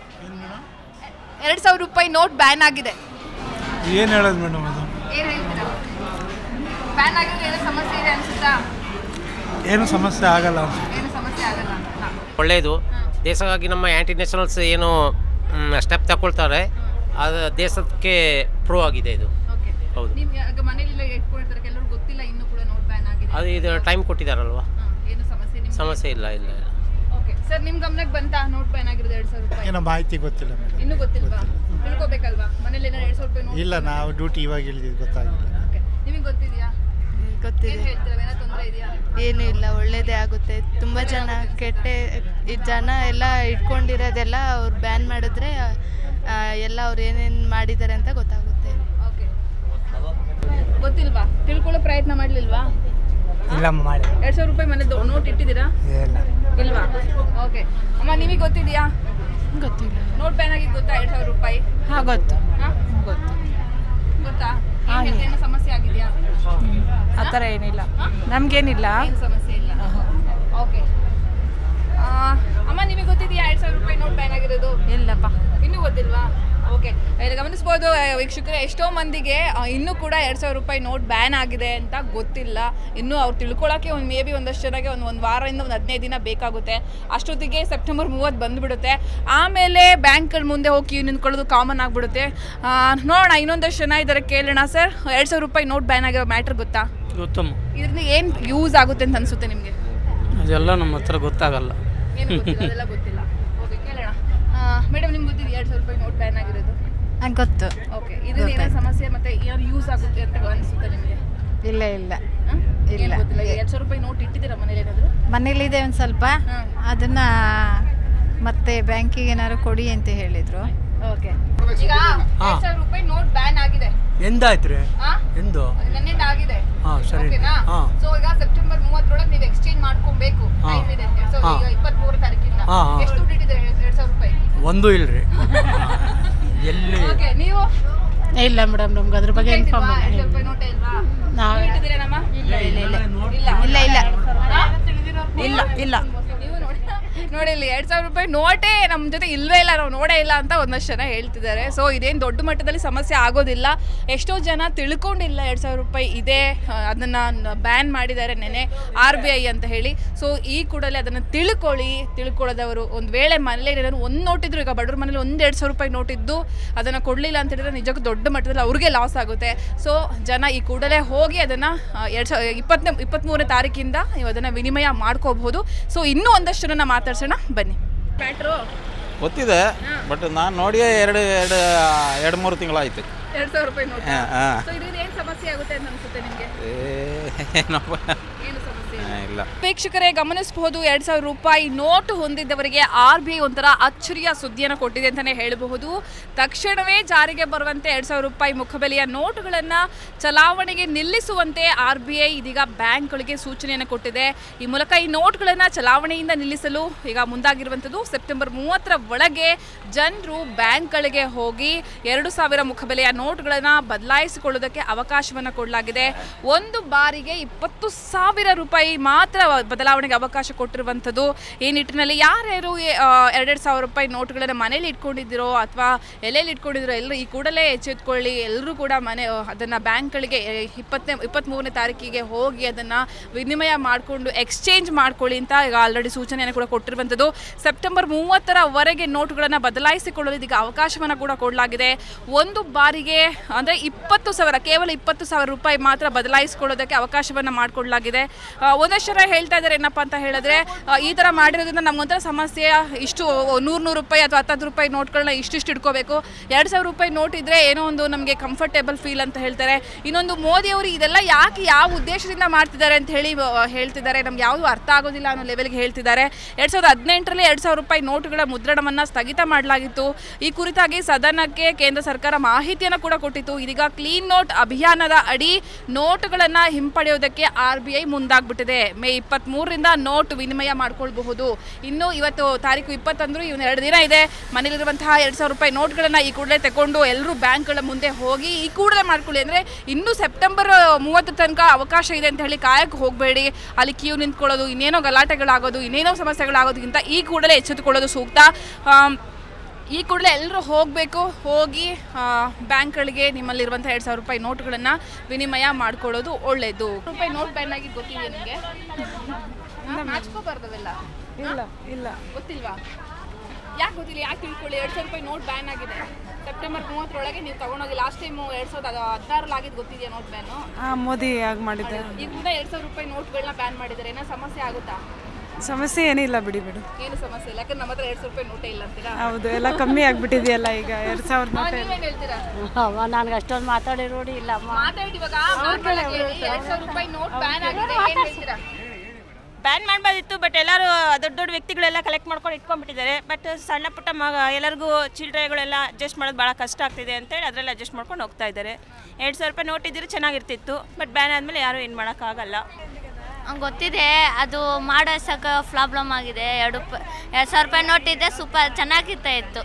ಎರಡು ಸಾವಿರ ರೂಪಾಯಿ ನೋಟ್ ಬ್ಯಾನ್ ಆಗಿದೆ ಏನು ಹೇಳೋದು ಮೇಡಮ್ ಅದು ಏನು ಹೇಳ್ತೀರಾ ಬ್ಯಾನ್ ಆಗಿರೋದು ಏನೋ ಸಮಸ್ಯೆ ಇದೆ ಅನ್ಸುತ್ತಾ ಏನು ಸಮಸ್ಯೆ ಆಗಲ್ಲ ಅನ್ಸುತ್ತೆ ಏನು ಸಮಸ್ಯೆ ಆಗಲ್ಲ ಹಾ. ಒಳ್ಳೆಯದು ದೇಶಕ್ಕಾಗಿ ನಮ್ಮ ಆ್ಯಂಟಿ ನ್ಯಾಷನಲ್ಸ್ ಏನು ಸ್ಟೆಪ್ ತಗೊಳ್ತಾರೆ ಅದು ದೇಶಕ್ಕೆ ಪ್ರೂವ್ ಆಗಿದೆ ಇದು Okay. ಹೌದು ನಿಮ್ ಈಗ ಮನೇಲೆಲ್ಲ ಇಟ್ಕೊಂಡಿರ್ತಾರೆ ಕೆಲವರು ಗೊತ್ತಿಲ್ಲ ಇನ್ನೂ ಕೂಡ ನೋಟ್ ಬ್ಯಾನ್ ಆಗಿದೆ ಅದು ಇದು ಟೈಮ್ ಕೊಟ್ಟಿದ್ದಾರಲ್ವಾ ಹಾ, ಏನು ಸಮಸ್ಯೆ ನಿಮ್ಗೆ ಸಮಸ್ಯೆ ಇಲ್ಲ ಇಲ್ಲ ಇಲ್ಲ ಓಕೆ ಸರ್ ನಿಮ್ ಗಮನಕ್ಕೆ ಬಂತಾ ನೋಟ್ ಬ್ಯಾನ್ ಆಗಿರೋದು ಎರಡ್ ಸಾವಿರ ರೂಪಾಯಿ ಏನೋ ಮಾಹಿತಿ ಗೊತ್ತಿಲ್ಲ ಮೇಡಮ್ ಇನ್ನೂ ಗೊತ್ತಿಲ್ವಾ ತಿಳ್ಕೊಬೇಕಲ್ವಾ ಮನೇಲಿ ಏನೋ ಎರಡ್ ಸಾವಿರ ರೂಪಾಯಿ ನೋಟ್ ಇಲ್ಲ ನಾವು ಡ್ಯೂಟಿ ಇವಾಗ ಇಳಿದಿದ್ದು ಗೊತ್ತಾಗಿಲ್ಲ ನಿಮಗೆ ಗೊತ್ತಿದ್ಯಾ ಗೊತ್ತಿದೆ ಏನ್ ಹೇಳ್ತೀರಾ ಏನೋ ತೊಂದರೆ ಇದೆಯಾ ಏನೂ ಇಲ್ಲ ಒಳ್ಳೇದೇ ಆಗುತ್ತೆ ತುಂಬ ಜನ ಕೆಟ್ಟ ಈ ಜನ ಎಲ್ಲ ಇಟ್ಕೊಂಡಿರೋದೆಲ್ಲ ಅವ್ರು ಬ್ಯಾನ್ ಮಾಡಿದ್ರೆ ಆ, ಎಲ್ಲ ಅವ್ರು ಏನೇನು ಮಾಡಿದ್ದಾರೆ ಅಂತ ಗೊತ್ತಾಗುತ್ತೆ ಓಕೆ ಗೊತ್ತಿಲ್ವಾ ತಿಳ್ಕೊಳ್ಳೋ ಪ್ರಯತ್ನ ಮಾಡ್ಲಿಲ್ವಾ ಇಲ್ಲ ಮಾಡಿ ಎರಡ್ ಸಾವಿರ ರೂಪಾಯಿ ಮನೆ ನೋಟ್ ಇಟ್ಟಿದ್ದೀರಾ ಇಲ್ಲ ಇಲ್ವಾ ಓಕೆ ಅಮ್ಮ ನಿಮಗೆ ಗೊತ್ತಿದೆಯಾ ಗೊತ್ತಿಲ್ಲ ನೋಟ್ ಬ್ಯಾನ್ ಆಗಿದ್ದು ಗೊತ್ತಾ ಎರಡ್ ಸಾವಿರ ರೂಪಾಯಿ ಹಾಂ ಗೊತ್ತು ಹಾ? ಗೊತ್ತು ಗೊತ್ತಾ ಏನ್ ಹೇಳ್ತೀರಾ? ಏನೋ ಸಮಸ್ಯೆ ಆಗಿದೆಯಾ ಆ ಥರ ಏನಿಲ್ಲ ನಮಗೇನಿಲ್ಲ ಏನು ಸಮಸ್ಯೆ ಇಲ್ಲ ಓಕೆ ಅಮ್ಮ ನಿಮಗೆ ಗೊತ್ತಿದೆಯಾ ಎರಡ್ ಸಾವಿರ ರೂಪಾಯಿ ನೋಟ್ ಬ್ಯಾನ್ ಆಗಿರೋದು ಇಲ್ಲಪ್ಪ ಇನ್ನೂ ಗೊತ್ತಿಲ್ವಾ ಓಕೆ ಇಲ್ಲಿ ಗಮನಿಸ್ಬೋದು ಆ, ವೀಕ್ಷಕರೇ ಎಷ್ಟೋ ಮಂದಿಗೆ ಆ, ಇನ್ನೂ ಕೂಡ ಎರಡು ಸಾವಿರ ರೂಪಾಯಿ ನೋಟ್ ಬ್ಯಾನ್ ಆಗಿದೆ ಅಂತ ಗೊತ್ತಿಲ್ಲ ಇನ್ನೂ ಅವ್ರು ತಿಳ್ಕೊಳಕ್ಕೆ ಒಂದು ಮೇ ಬಿ ಒಂದಷ್ಟು ಜನಕ್ಕೆ ಒಂದು ಒಂದು ವಾರದಿಂದ ಒಂದು ಹದಿನೈದು ದಿನ ಬೇಕಾಗುತ್ತೆ ಅಷ್ಟೊತ್ತಿಗೆ ಸೆಪ್ಟೆಂಬರ್ ಮೂವತ್ತು ಬಂದುಬಿಡುತ್ತೆ ಆಮೇಲೆ ಬ್ಯಾಂಕ್ಗಳ ಮುಂದೆ ಹೋಗಿ ಕ್ಯೂ ನಿಂತ್ಕೊಳ್ಳೋದು ಕಾಮನ್ ಆಗಿಬಿಡುತ್ತೆ ನೋಡೋಣ ಇನ್ನೊಂದಷ್ಟು ಜನ ಇದ್ದಾರೆ ಕೇಳೋಣ ಸರ್ ಎರಡು ಸಾವಿರ ರೂಪಾಯಿ ನೋಟ್ ಬ್ಯಾನ್ ಆಗಿರೋ ಮ್ಯಾಟ್ರ್ ಗೊತ್ತಾ ಉತ್ತಮ ಇದರಿಂದ ಏನು ಯೂಸ್ ಆಗುತ್ತೆ ಅಂತ ಅನಿಸುತ್ತೆ ನಿಮಗೆ ಅದೆಲ್ಲ ನಮ್ಮ ಹತ್ರ ಗೊತ್ತಾಗಲ್ಲ ಏನು ಗೊತ್ತಿಲ್ಲ ಅದೆಲ್ಲ ಗೊತ್ತಿಲ್ಲ ಓಕೆ ಕೇಳೋಣ ಮೇಡಮ್ ನಿಮ್ಗೆ ಗೊತ್ತಿದೆ ಎರಡು ಸಾವಿರ ರೂಪಾಯಿ ನೋಟ್ ಬ್ಯಾನ್ ಆಗಿರೋದು ನಂಗೆ ಗೊತ್ತು ಓಕೆ ಇದರಿಂದ ಏನೋ ಸಮಸ್ಯೆ ಮತ್ತೆ ಏನು ಯೂಸ್ ಆಗುತ್ತೆ ಅಂತ ಅನಿಸುತ್ತೆ ನಿಮಗೆ ಇಲ್ಲ ಇಲ್ಲ ಇಲ್ಲ ಗೊತ್ತಿಲ್ಲ ಎರಡು ಸಾವಿರ ರೂಪಾಯಿ ನೋಟ್ ಇಟ್ಟಿದ್ದೀರಾ ಮನೇಲಿ ಏನಾದರೂ ಮನೇಲಿದೆ ಒಂದು ಸ್ವಲ್ಪ ಅದನ್ನ ಮತ್ತೆ ಬ್ಯಾಂಕಿಗೆ ಏನಾದ್ರು ಕೊಡಿ ಅಂತ ಹೇಳಿದ್ರು ಓಕೆ ಈಗ ಎರಡು ಸಾವಿರ ರೂಪಾಯಿ ನೋಟ್ ಬ್ಯಾನ್ ಆಗಿದೆ ಎಂದಾಯ್ತು ರೀ ಆ? ಎಂದು ನನ್ನಿಂದ ಆಗಿದೆ ಹಾಂ ಸರಿ ಓಕೆನಾ ಹಾಂ ಸೊ ಈಗ ಸೆಪ್ಟೆಂಬರ್ ಮೂವತ್ತರೊಳಗೆ ನೀವು ಎಕ್ಸ್ಚೇಂಜ್ ಮಾಡ್ಕೊಬೇಕು ಹಾ. ಟೈಮ್ ಇದೆ ಎರಡ್ ಸಾವಿರದ ಈಗ ಇಪ್ಪತ್ಮೂರು ತಾರೀಕಿಂದ ಹಾ, ಹಾ. ಎಷ್ಟು ದುಡ್ಡು ಇಟ್ಟಿದ್ದೀರಾ ಎರಡು ಸಾವಿರ ರೂಪಾಯಿ ಒಂದು ಇಲ್ರಿ ಎಲ್ಲಿ ಓಕೆ ನೀವು ಇಲ್ಲ ಮೇಡಮ್ ನಮ್ಗೆ ಅದ್ರ ಬಗ್ಗೆ ಇನ್ಫಾರ್ಮ್ ಎರಡು ಸಾವಿರ ರೂಪಾಯಿ ನೋಟೇ ಇಲ್ವಾ ನಾವು- ನೀವು ಇಟ್ಟಿದ್ದೀರೇನಮ್ಮ ಇಲ್ಲ ಇಲ್ಲ ಇಲ್ಲ ಇಲ್ಲ ಇಲ್ಲ ಇಲ್ಲ ಹಾ? ಇಲ್ಲ ಇಲ್ಲ ನೀವು ನೋಡಿ ನೋಡಿ ಇಲ್ಲಿ ಎರಡ್ ಸಾವಿರ ರೂಪಾಯಿ ನೋಟೇ ನಮ್ಮ ಜೊತೆ ಇಲ್ವೇ ಇಲ್ಲ ನಾವು ನೋಡೇ ಇಲ್ಲ ಅಂತ ಒಂದಷ್ಟು ಜನ ಹೇಳ್ತಿದ್ದಾರೆ ಸೊ ಇದೇನು ದೊಡ್ಡ ಮಟ್ಟದಲ್ಲಿ ಸಮಸ್ಯೆ ಆಗೋದಿಲ್ಲ ಎಷ್ಟೋ ಜನ ತಿಳ್ಕೊಂಡಿಲ್ಲ ಎರಡ್ ಸಾವಿರ ರೂಪಾಯಿ ಇದೆ ಆ, ಅದನ್ನ ಬ್ಯಾನ್ ಮಾಡಿದ್ದಾರೆ ನೆನೆ ಆರ್ ಬಿ ಐ ಅಂತ ಹೇಳಿ ಸೊ ಈ ಕೂಡಲೇ ಅದನ್ನು ತಿಳ್ಕೊಳ್ಳಿ ತಿಳ್ಕೊಳ್ಳೋದವರು ಒಂದು ವೇಳೆ ಮನೇಲಿ ಏನಾದ್ರು ಒಂದು ನೋಟ್ ಇದ್ರು ಈಗ ಬಡವ್ರ ಮನೇಲಿ ಒಂದು ಎರಡು ಸಾವಿರ ರೂಪಾಯಿ ನೋಟ್ ಇದ್ದು ಅದನ್ನು ಕೊಡಲಿಲ್ಲ ಅಂತ ಹೇಳಿದ್ರೆ ನಿಜಕ್ಕೂ ದೊಡ್ಡ ಮಟ್ಟದಲ್ಲಿ ಅವ್ರಿಗೆ ಲಾಸ್ ಆಗುತ್ತೆ ಸೊ ಜನ ಈ ಕೂಡಲೇ ಹೋಗಿ ಅದನ್ನು ಎರಡು ಸಾವಿರ ಇಪ್ಪತ್ತನೇ ಇಪ್ಪತ್ತ್ಮೂರನೇ ತಾರೀಕಿಂದ ನೀವು ಅದನ್ನು ವಿನಿಮಯ ಮಾಡ್ಕೋಬಹುದು ಸೊ ಇನ್ನೂ ಒಂದಷ್ಟು ಜನ ಮಾತಾಡ್ಸೋಣ ಬನ್ನಿ ಬ್ಯಾಟ್ರು ಗೊತ್ತಿದೆ ಬಟ್ ನಾನು ನೋಡಿಯೇ ಎರಡು ಎರಡು ಎರಡು ಮೂರು ತಿಂಗಳಾಯ್ತು ಎರಡು ಸಾವಿರ ರೂಪಾಯಿ ನೋಟ್ ಹಾ, ಹಾ. ಸೊ ಇದರಿಂದ ಏನು ಸಮಸ್ಯೆ ಆಗುತ್ತೆ ಅಂತ ಅನ್ಸುತ್ತೆ ನಿಮಗೆ ಏ, ಏನಪ್ಪ ಏನು ಸಮಸ್ಯೆ ಹಾ, ಇಲ್ಲ ವೀಕ್ಷಕರೇ ಗಮನಿಸಬಹುದು ಎರಡ್ ಸಾವಿರ ರೂಪಾಯಿ ನೋಟ್ ಹೊಂದಿದ್ದವರಿಗೆ ಆರ್ ಬಿ ಐ ಒಂಥರ ಅಚ್ಚರಿಯ ಸುದ್ದಿಯನ್ನು ಕೊಟ್ಟಿದೆ ಅಂತಾನೆ ಹೇಳಬಹುದು ತಕ್ಷಣವೇ ಜಾರಿಗೆ ಬರುವಂತೆ ಎರಡ್ ಸಾವಿರ ರೂಪಾಯಿ ಮುಖಬೆಲೆಯ ನೋಟುಗಳನ್ನು ಚಲಾವಣೆಗೆ ನಿಲ್ಲಿಸುವಂತೆ ಆರ್ ಬಿ ಐ ಇದೀಗ ಬ್ಯಾಂಕ್ಗಳಿಗೆ ಸೂಚನೆಯನ್ನು ಕೊಟ್ಟಿದೆ ಈ ಮೂಲಕ ಈ ನೋಟ್ಗಳನ್ನು ಚಲಾವಣೆಯಿಂದ ನಿಲ್ಲಿಸಲು ಈಗ ಮುಂದಾಗಿರುವಂಥದ್ದು ಸೆಪ್ಟೆಂಬರ್ ಮೂವತ್ತರ ಒಳಗೆ ಜನರು ಬ್ಯಾಂಕ್ಗಳಿಗೆ ಹೋಗಿ ಎರಡು ಸಾವಿರ ಮುಖಬೆಲೆಯ ನೋಟ್ಗಳನ್ನು ಬದಲಾಯಿಸಿಕೊಳ್ಳೋದಕ್ಕೆ ಅವಕಾಶವನ್ನು ಕೊಡಲಾಗಿದೆ ಒಂದು ಬಾರಿಗೆ ಇಪ್ಪತ್ತು ಸಾವಿರ ರೂಪಾಯಿ ಮಾತ್ರ ಬದಲಾವಣೆಗೆ ಅವಕಾಶ ಕೊಟ್ಟಿರುವಂಥದ್ದು ಈ ನಿಟ್ಟಿನಲ್ಲಿ ಯಾರ್ಯಾರು ಎರಡೆರಡು ಸಾವಿರ ರೂಪಾಯಿ ನೋಟ್ಗಳನ್ನು ಮನೇಲಿ ಇಟ್ಕೊಂಡಿದ್ದೀರೋ ಅಥವಾ ಎಲ್ಲೆಲ್ಲಿ ಇಟ್ಕೊಂಡಿದ್ದೀರೋ ಎಲ್ಲರೂ ಈ ಕೂಡಲೇ ಎಚ್ಚೆತ್ಕೊಳ್ಳಿ ಎಲ್ಲರೂ ಕೂಡ ಮನೆ ಅದನ್ನು ಬ್ಯಾಂಕ್ಗಳಿಗೆ ಇಪ್ಪತ್ತನೇ ಇಪ್ಪತ್ತ್ಮೂರನೇ ತಾರೀಕಿಗೆ ಹೋಗಿ ಅದನ್ನು ವಿನಿಮಯ ಮಾಡಿಕೊಂಡು ಎಕ್ಸ್ಚೇಂಜ್ ಮಾಡ್ಕೊಳ್ಳಿ ಅಂತ ಈಗ ಆಲ್ರೆಡಿ ಸೂಚನೆಯನ್ನು ಕೂಡ ಕೊಟ್ಟಿರುವಂಥದ್ದು ಸೆಪ್ಟೆಂಬರ್ ಮೂವತ್ತರವರೆಗೆ ನೋಟುಗಳನ್ನು ಬದಲಾಯಿಸಿಕೊಳ್ಳಲು ಇದೀಗ ಅವಕಾಶವನ್ನು ಕೂಡ ಕೊಡಲಾಗಿದೆ ಒಂದು ಬಾರಿಗೆ ಅಂದರೆ ಇಪ್ಪತ್ತು ಸಾವಿರ ಕೇವಲ ಇಪ್ಪತ್ತು ಸಾವಿರ ರೂಪಾಯಿ ಮಾತ್ರ ಬದಲಾಯಿಸಿಕೊಳ್ಳೋದಕ್ಕೆ ಅವಕಾಶವನ್ನು ಮಾಡಿಕೊಡ್ಲಾಗಿದೆ ಆ, ಒಂದಷ್ಟು ಜನ ಹೇಳ್ತಾ ಇದ್ದಾರೆ ಏನಪ್ಪ ಅಂತ ಹೇಳಿದ್ರೆ ಆ, ಈ ಥರ ಮಾಡಿರೋದ್ರಿಂದ ನಮ್ಗೊಂಥರ ಸಮಸ್ಯೆ ಇಷ್ಟು ನೂರು ನೂರು ರೂಪಾಯಿ ಅಥವಾ ಹತ್ತತ್ತು ರೂಪಾಯಿ ನೋಟ್ಗಳನ್ನ ಇಷ್ಟಿಷ್ಟು ಇಟ್ಕೋಬೇಕು ಎರಡು ಸಾವಿರ ರೂಪಾಯಿ ನೋಟ್ ಇದ್ದರೆ ಏನೋ ಒಂದು ನಮಗೆ ಕಂಫರ್ಟೇಬಲ್ ಫೀಲ್ ಅಂತ ಹೇಳ್ತಾರೆ ಇನ್ನೊಂದು ಮೋದಿ ಅವರು ಇದೆಲ್ಲ ಯಾಕೆ ಯಾವ ಉದ್ದೇಶದಿಂದ ಮಾಡ್ತಿದ್ದಾರೆ ಅಂತ ಹೇಳಿ ಆ, ಹೇಳ್ತಿದ್ದಾರೆ ನಮ್ಗೆ ಯಾವುದು ಅರ್ಥ ಆಗೋದಿಲ್ಲ ಅನ್ನೋ ಲೆವೆಲ್ಗೆ ಹೇಳ್ತಿದ್ದಾರೆ ಎರಡು ಸಾವಿರದ ಹದಿನೆಂಟರಲ್ಲಿ ಎರಡು ಸಾವಿರ ರೂಪಾಯಿ ನೋಟುಗಳ ಮುದ್ರಣವನ್ನು ಸ್ಥಗಿತ ಮಾಡಲಾಗಿತ್ತು ಈ ಕುರಿತಾಗಿ ಸದನಕ್ಕೆ ಕೇಂದ್ರ ಸರ್ಕಾರ ಮಾಹಿತಿಯನ್ನು ಕೂಡ ಕೊಟ್ಟಿತ್ತು ಇದೀಗ ಕ್ಲೀನ್ ನೋಟ್ ಅಭಿಯಾನದ ಅಡಿ ನೋಟುಗಳನ್ನು ಹಿಂಪಡೆಯೋದಕ್ಕೆ ಆರ್ ಬಿ ಐ ಮುಂದಾಗ್ಬಿಟ್ಟಿದೆ ಮೇ ಇಪ್ಪತ್ತ್ಮೂರರಿಂದ ನೋಟ್ ವಿನಿಮಯ ಮಾಡ್ಕೊಳ್ಬಹುದು ಇನ್ನು ಇವತ್ತು ತಾರೀಕು ಇಪ್ಪತ್ತಂದ್ರು ಇವನು ಎರಡು ದಿನ ಇದೆ ಮನೇಲಿರುವಂತಹ ಎರಡು ಸಾವಿರ ರೂಪಾಯಿ ನೋಟ್ಗಳನ್ನು ಈ ಕೂಡಲೇ ತಗೊಂಡು ಎಲ್ಲರೂ ಬ್ಯಾಂಕ್ಗಳ ಮುಂದೆ ಹೋಗಿ ಈ ಕೂಡಲೇ ಮಾಡ್ಕೊಳ್ಳಿ ಅಂದರೆ ಇನ್ನೂ ಸೆಪ್ಟೆಂಬರ್ ಮೂವತ್ತು ತನಕ ಅವಕಾಶ ಇದೆ ಅಂತ ಹೇಳಿ ಕಾಯಕ್ಕೆ ಹೋಗಬೇಡಿ ಅಲ್ಲಿ ಕ್ಯೂ ನಿಂತ್ಕೊಳ್ಳೋದು ಇನ್ನೇನೋ ಗಲಾಟೆಗಳಾಗೋದು ಇನ್ನೇನೋ ಸಮಸ್ಯೆಗಳಾಗೋದಕ್ಕಿಂತ ಈ ಕೂಡಲೇ ಎಚ್ಚೆತ್ತುಕೊಳ್ಳೋದು ಸೂಕ್ತ ಆಮ್, ಈ ಕೂಡಲೇ ಎಲ್ಲರೂ ಹೋಗಬೇಕು ಹೋಗಿ ಬ್ಯಾಂಕ್ಗಳಿಗೆ ನಿಮ್ಮಲ್ಲಿರುವಂಥ ಎರಡು ಸಾವಿರ ರೂಪಾಯಿ ನೋಟ್ಗಳನ್ನು ವಿನಿಮಯ ಮಾಡ್ಕೊಳ್ಳೋದು ಒಳ್ಳೆಯದು ರೂಪಾಯಿ ನೋಟ್ ಬ್ಯಾನ್ ಆಗಿ ಗೊತ್ತಿದೆಯಾ ನಿಮಗೆ ಹಚ್ಕೋಬಾರ್ದವೆಲ್ಲ ಇಲ್ಲ ಇಲ್ಲ ಗೊತ್ತಿಲ್ವಾ ಯಾಕೆ ಗೊತ್ತಿಲ್ಲ ಯಾಕೆ ತಿಳ್ಕೊಳ್ಳಿ ಎರಡು ಸಾವಿರ ರೂಪಾಯಿ ನೋಟ್ ಬ್ಯಾನ್ ಆಗಿದೆ ಸೆಪ್ಟೆಂಬರ್ ಮೂವತ್ತರೊಳಗೆ ನೀವು ತಗೊಂಡೋಗಿ ಲಾಸ್ಟ್ ಟೈಮು ಎರಡು ಸಾವಿರದ ಹದಿನಾರಲ್ಲಿ ಆಗಿದ್ದು ಗೊತ್ತಿದೆಯಾ ನೋಟ್ ಬ್ಯಾನು ಹಾಂ ಮೋದಿ ಆಗಿ ಮಾಡಿದ್ದೆ ಈಗ ಕೂಡ ಎರಡು ಸಾವಿರ ರೂಪಾಯಿ ನೋಟ್ಗಳನ್ನ ಬ್ಯಾನ್ ಮಾಡಿದ್ದಾರೆ ಏನೋ ಸಮಸ್ಯೆ ಆಗುತ್ತಾ ಸಮಸ್ಯೆ ಏನಿಲ್ಲ ಬಿಡಿ ಬಿಡು ಏನು ಸಮಸ್ಯೆ ಇಲ್ಲ ಯಾಕಂದ್ರೆ ನಮ್ಮ ಹತ್ರ ಎರಡು ಸಾವಿರ ರೂಪಾಯಿ ನೋಟೇ ಇಲ್ಲ ಅಂತೀರಾ ಹೌದು ಎಲ್ಲ ಕಮ್ಮಿ ಆಗ್ಬಿಟ್ಟಿದೆಯಲ್ಲ ಈಗ ಎರಡು ಸಾವಿರದ ಹಾ, ನೋಟೆ ನೀವೇನ್ ಹೇಳ್ತೀರಾ ನನಗೆ ಅಷ್ಟೊಂದು ಮಾತಾಡಿ ರೂಢಿ ಇಲ್ಲ ಮಾತಾಡಿ ಇವಾಗ ಮಾತಾಡಕ್ಕೆ ಹೇಳಿ ಎರಡು ಸಾವಿರ ರೂಪಾಯಿ ನೋಟ್ ಬ್ಯಾನ್ ಆಗಿದೆ ಏನ್ ಹೇಳ್ತೀರಾ ಬ್ಯಾನ್ ಮಾಡಬಾರ್ದಿತ್ತು ಬಟ್ ಎಲ್ಲರೂ ದೊಡ್ಡ ದೊಡ್ಡ ವ್ಯಕ್ತಿಗಳೆಲ್ಲ ಕಲೆಕ್ಟ್ ಮಾಡ್ಕೊಂಡು ಇಟ್ಕೊಂಡ್ಬಿಟ್ಟಿದ್ದಾರೆ ಬಟ್ ಸಣ್ಣ ಪುಟ್ಟ ಮಗ ಎಲ್ಲರಿಗೂ ಚಿಲ್ಡ್ರೆಗಳೆಲ್ಲ ಅಡ್ಜಸ್ಟ್ ಮಾಡೋದು ಭಾಳ ಕಷ್ಟ ಆಗ್ತಿದೆ ಅಂತೇಳಿ ಅದರಲ್ಲಿ ಅಡ್ಜಸ್ಟ್ ಮಾಡ್ಕೊಂಡು ಹೋಗ್ತಾ ಇದ್ದಾರೆ ಎರಡು ಸಾವಿರ ರೂಪಾಯಿ ನೋಟ್ ಇದ್ದರೆ ಚೆನ್ನಾಗಿರ್ತಿತ್ತು ಬಟ್ ಬ್ಯಾನ್ ಆದಮೇಲೆ ಯಾರೂ ಏನು ಮಾಡೋಕ್ಕಾಗಲ್ಲ ಅವ್ನ್ ಗೊತ್ತಿದೆ ಅದು ಮಾಡೋ ಸಕ ಪ್ರಾಬ್ಲಮ್ ಆಗಿದೆ ಎರಡು ಪ ಎರಡು ಸಾವಿರ ರೂಪಾಯಿ ನೋಟ್ ಇದೆ ಸೂಪರ್ ಚೆನ್ನಾಗಿರ್ತಾ ಇತ್ತು